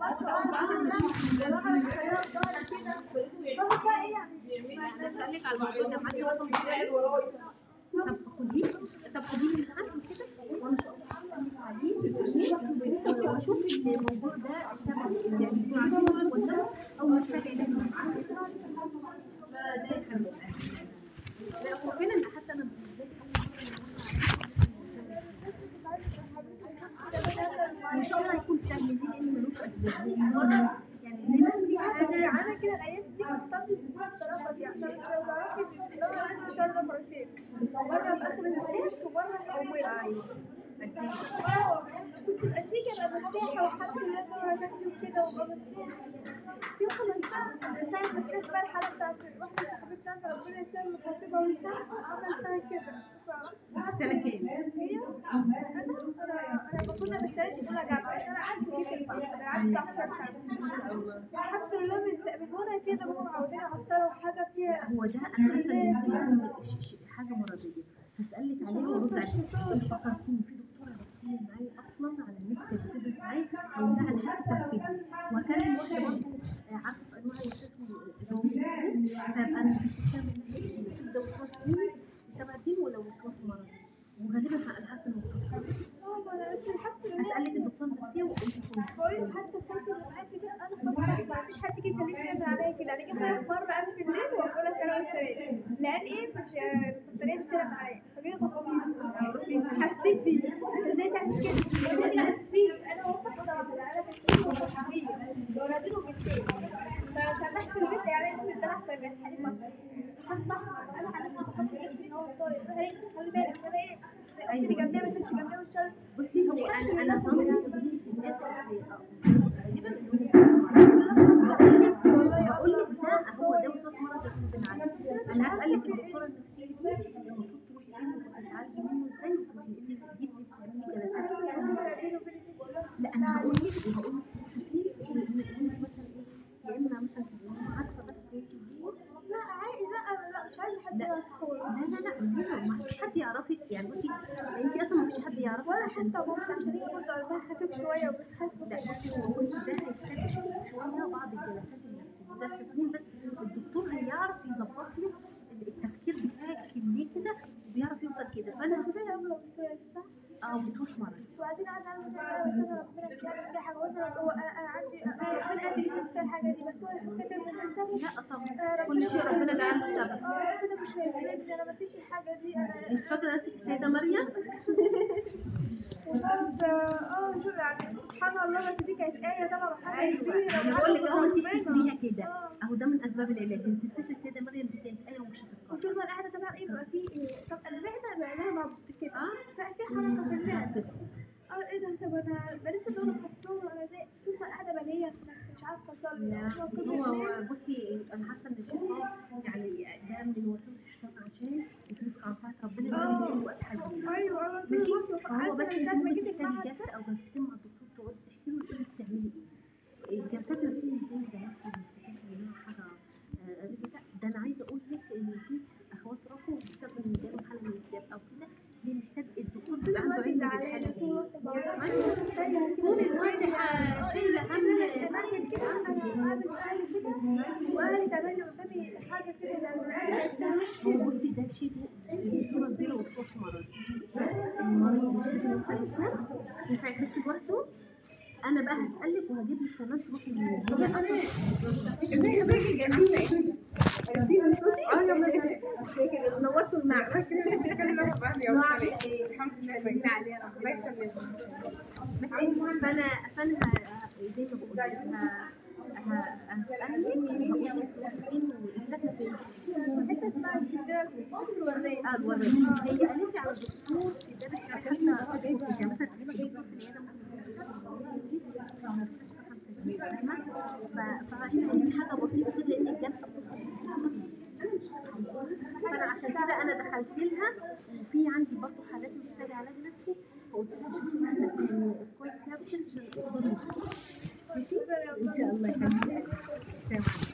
باخد بقى إيه يعني انا اسالك على الموضوع ده معاكي رقم موبايل طب خديه طب خديه من عنده كده وانا ان شاء الله هعمل عليه واشوف الموضوع ده سبب يعني يكون عنده ولا او محتاج علاج فده يخلي لا هو فعلا حتى انا بالنسبه لي ان شاء الله هيكون سهل ليه لان ملوش اسباب يعني زي ما في حاجه انا كده الايام دي كنت بطلع بصراحه دي عشان لو تعرفي ان الدواء عندي شر مرتين مره في اخر الامتحانات ومره في اولها ايوه اه بس النتيجه بقى مرتاحه والحمد لله دورة نفسي وكده وابقى مرتاحه في خلاص بقى ساعة ما سمعت بقى الحالة بتاعت واحدة صاحبتي عندها ربنا يسلم خطيبها ويسامحها عملتها كده ف سنه كام؟ هي انا انا انا المفروض انا السنه دي اولى جامعه بس انا قعدت في البحر انا قعدت 19 سنه الحمد لله من من وانا كده بابا معودين على الصلاه وحاجه فيها هو ده انا حاسه ان ممكن يكون ش- ش- حاجه مرضيه هسالك عليه ورد عليه انت فكرتيني في دكتوره نفسيه معايا اصلا على النت كانت بتدرس معايا وقلنا على حته تثبيت وهكلم واحده برضه آه، عارفه في انواع الوسواس فابقى انا بتتكلم من ناحيه إن شوف ده وسواس ديني تبع الدين ولا وسواس مرضي وغالبا انا حاسه انه وسواس مرضي اه انا بس الحمد لله هسالك الدكتور النفسيه وانت تقولي بقول حتى اخواتي اللي معايا كده انا خدت ما فيش حد يجي يكلمني يعمل عليا كده انا جيت في مره انا في الليل واقول لك انا والسلام لان ايه مش البطاريه بتشتغل معايا فجاي غطيت حسيت بيه انت ازاي تعمل كده؟ قلت لي هتسيب انا وقفت انا بسيب وبسيب وناديله بالخير فسامحت البنت يعني اسمي ده احسن من حليمه خط احمر انا على نفسي بحط نفسي ان هو طاير هي خلي بالك انا ايه قلت لي جنبيها ما تمشي جنبيها والشر بصي هو انا انا ظني ظني في الاخر في غالبا ان هو بقول لك بقول لك ده هو ده وسواس مرض غصب عنك انا هسالك الدكتوره النفسيه دي المفروض تروحي فين وتتعالجي منه ازاي وتروحي لان دي بتعملي جلسات لا انا هقول لك وهقول لك تروحي فين وانت مثلا ايه يا اما مثلا تبقي ماما عارفه بس وانت جوه لا عادي لا انا لا مش عايزه حد لا يعرف خالص لا لا لا ما فيش حد يعرفك يعني بصي انت اصلا ما فيش حد يعرفك ولا عشان حتى مامتي عشان هي برضه قلبها خفيف شويه وبتخاف لا بصي هو كل ده هيحتاج شويه بعض الجلسات النفسيه ده تسليم بس الدكتور هيعرف يظبط لك التفكير بتاعك ليه كده وبيعرف يوصل كده فانا بس ده عمره وسواس صح؟ اه وسوس مرض وبعدين قاعد اعمل كده بس انا ربنا مش عارف فيها حاجه قلنا هو انا انا عندي ربنا قادر يفهم فيها الحاجه دي بس هو يحط كده من غير سبب لا طبعا آه، كل شيء مش ربنا جعل له هيظلمني. سبب اه ربنا مش هيظلمني انا مفيش الحاجه دي انا انت فاكره نفسك السيده مريم بس اه شو يعني سبحان الله بس دي كانت ايه طبعا حاجه ايوه كبيره انا بقول لك اهو انت ربنا. بتفتكريها كده آه. اهو ده من اسباب العلاج انت تفتكري السيده مريم دي كانت ايه ومش هتتكرر وطول ما انا قاعده طبعا ايه بيبقى فيه إيه طب المعده بقى لها نبض كده اه ففي حركه في المعده اه ايه ده طب انا ده لسه دورة خلصانه وانا زي طول ما قاعده بلية في نفسي مش عارفه ولا هو هو بصي انا حاسه ان الشيطان يعني ده من وسوس الشيطان عشان يفوتك عن طاعه ربنا اه. ويجي وقت حزين ايوه انا ماشي برضه فهو بس عارفة انت ساعة ما ممكن جيت تحتاجي المعهد جلسه او جلستين مع الدكتور تقعدي تحكي له تقولي له بتعملي ايه الجلسات نفسيا دي ده نفسه بتفتكر انها حاجه آه، رزق. ده انا عايزه اقول لك ان في اخوات رفضوا بسبب ان جالهم حاله من الاكتئاب او كده هي محتاج الدكتور طول بيبقى عنده الوقت علم زعلانة بالحاله طول دي الوقت بعيطة طول الوقت ح- شايله هم تمام كده انا اعمل اهلي كده واهلي تعمل قدامي حاجه كده لما انا ما يستاهلوش هو كده بصي ده شيء صورة كبيرة وتخص مرض المريض مش لازم ينفع يخف ينفع يخف لوحده انا بقى هسألك وهجيب لك كمان تروحي هي نورتوا المعهد فانا فانا ه- زي ما بقول لك ه- ه- هسألك وهقول لك تروحي فين وساكنة فين حته اسمها الجزيره في مصر الورديه اه الوردية هي قالت لي على دكتور في دار الشركة حتى يعني مثلا الدكتور في العيادة ممكن ف- فاحنا عايزين حاجة بسيطة كده لأن الجلسة فأنا عشان كده أنا دخلت لها وفي عندي برضه حالات محتاجة علاج نفسي فقلت لها شوفي مثلا يعني كويس كده عشان تقدري ماشي إن شاء الله يخليك سلام عليكم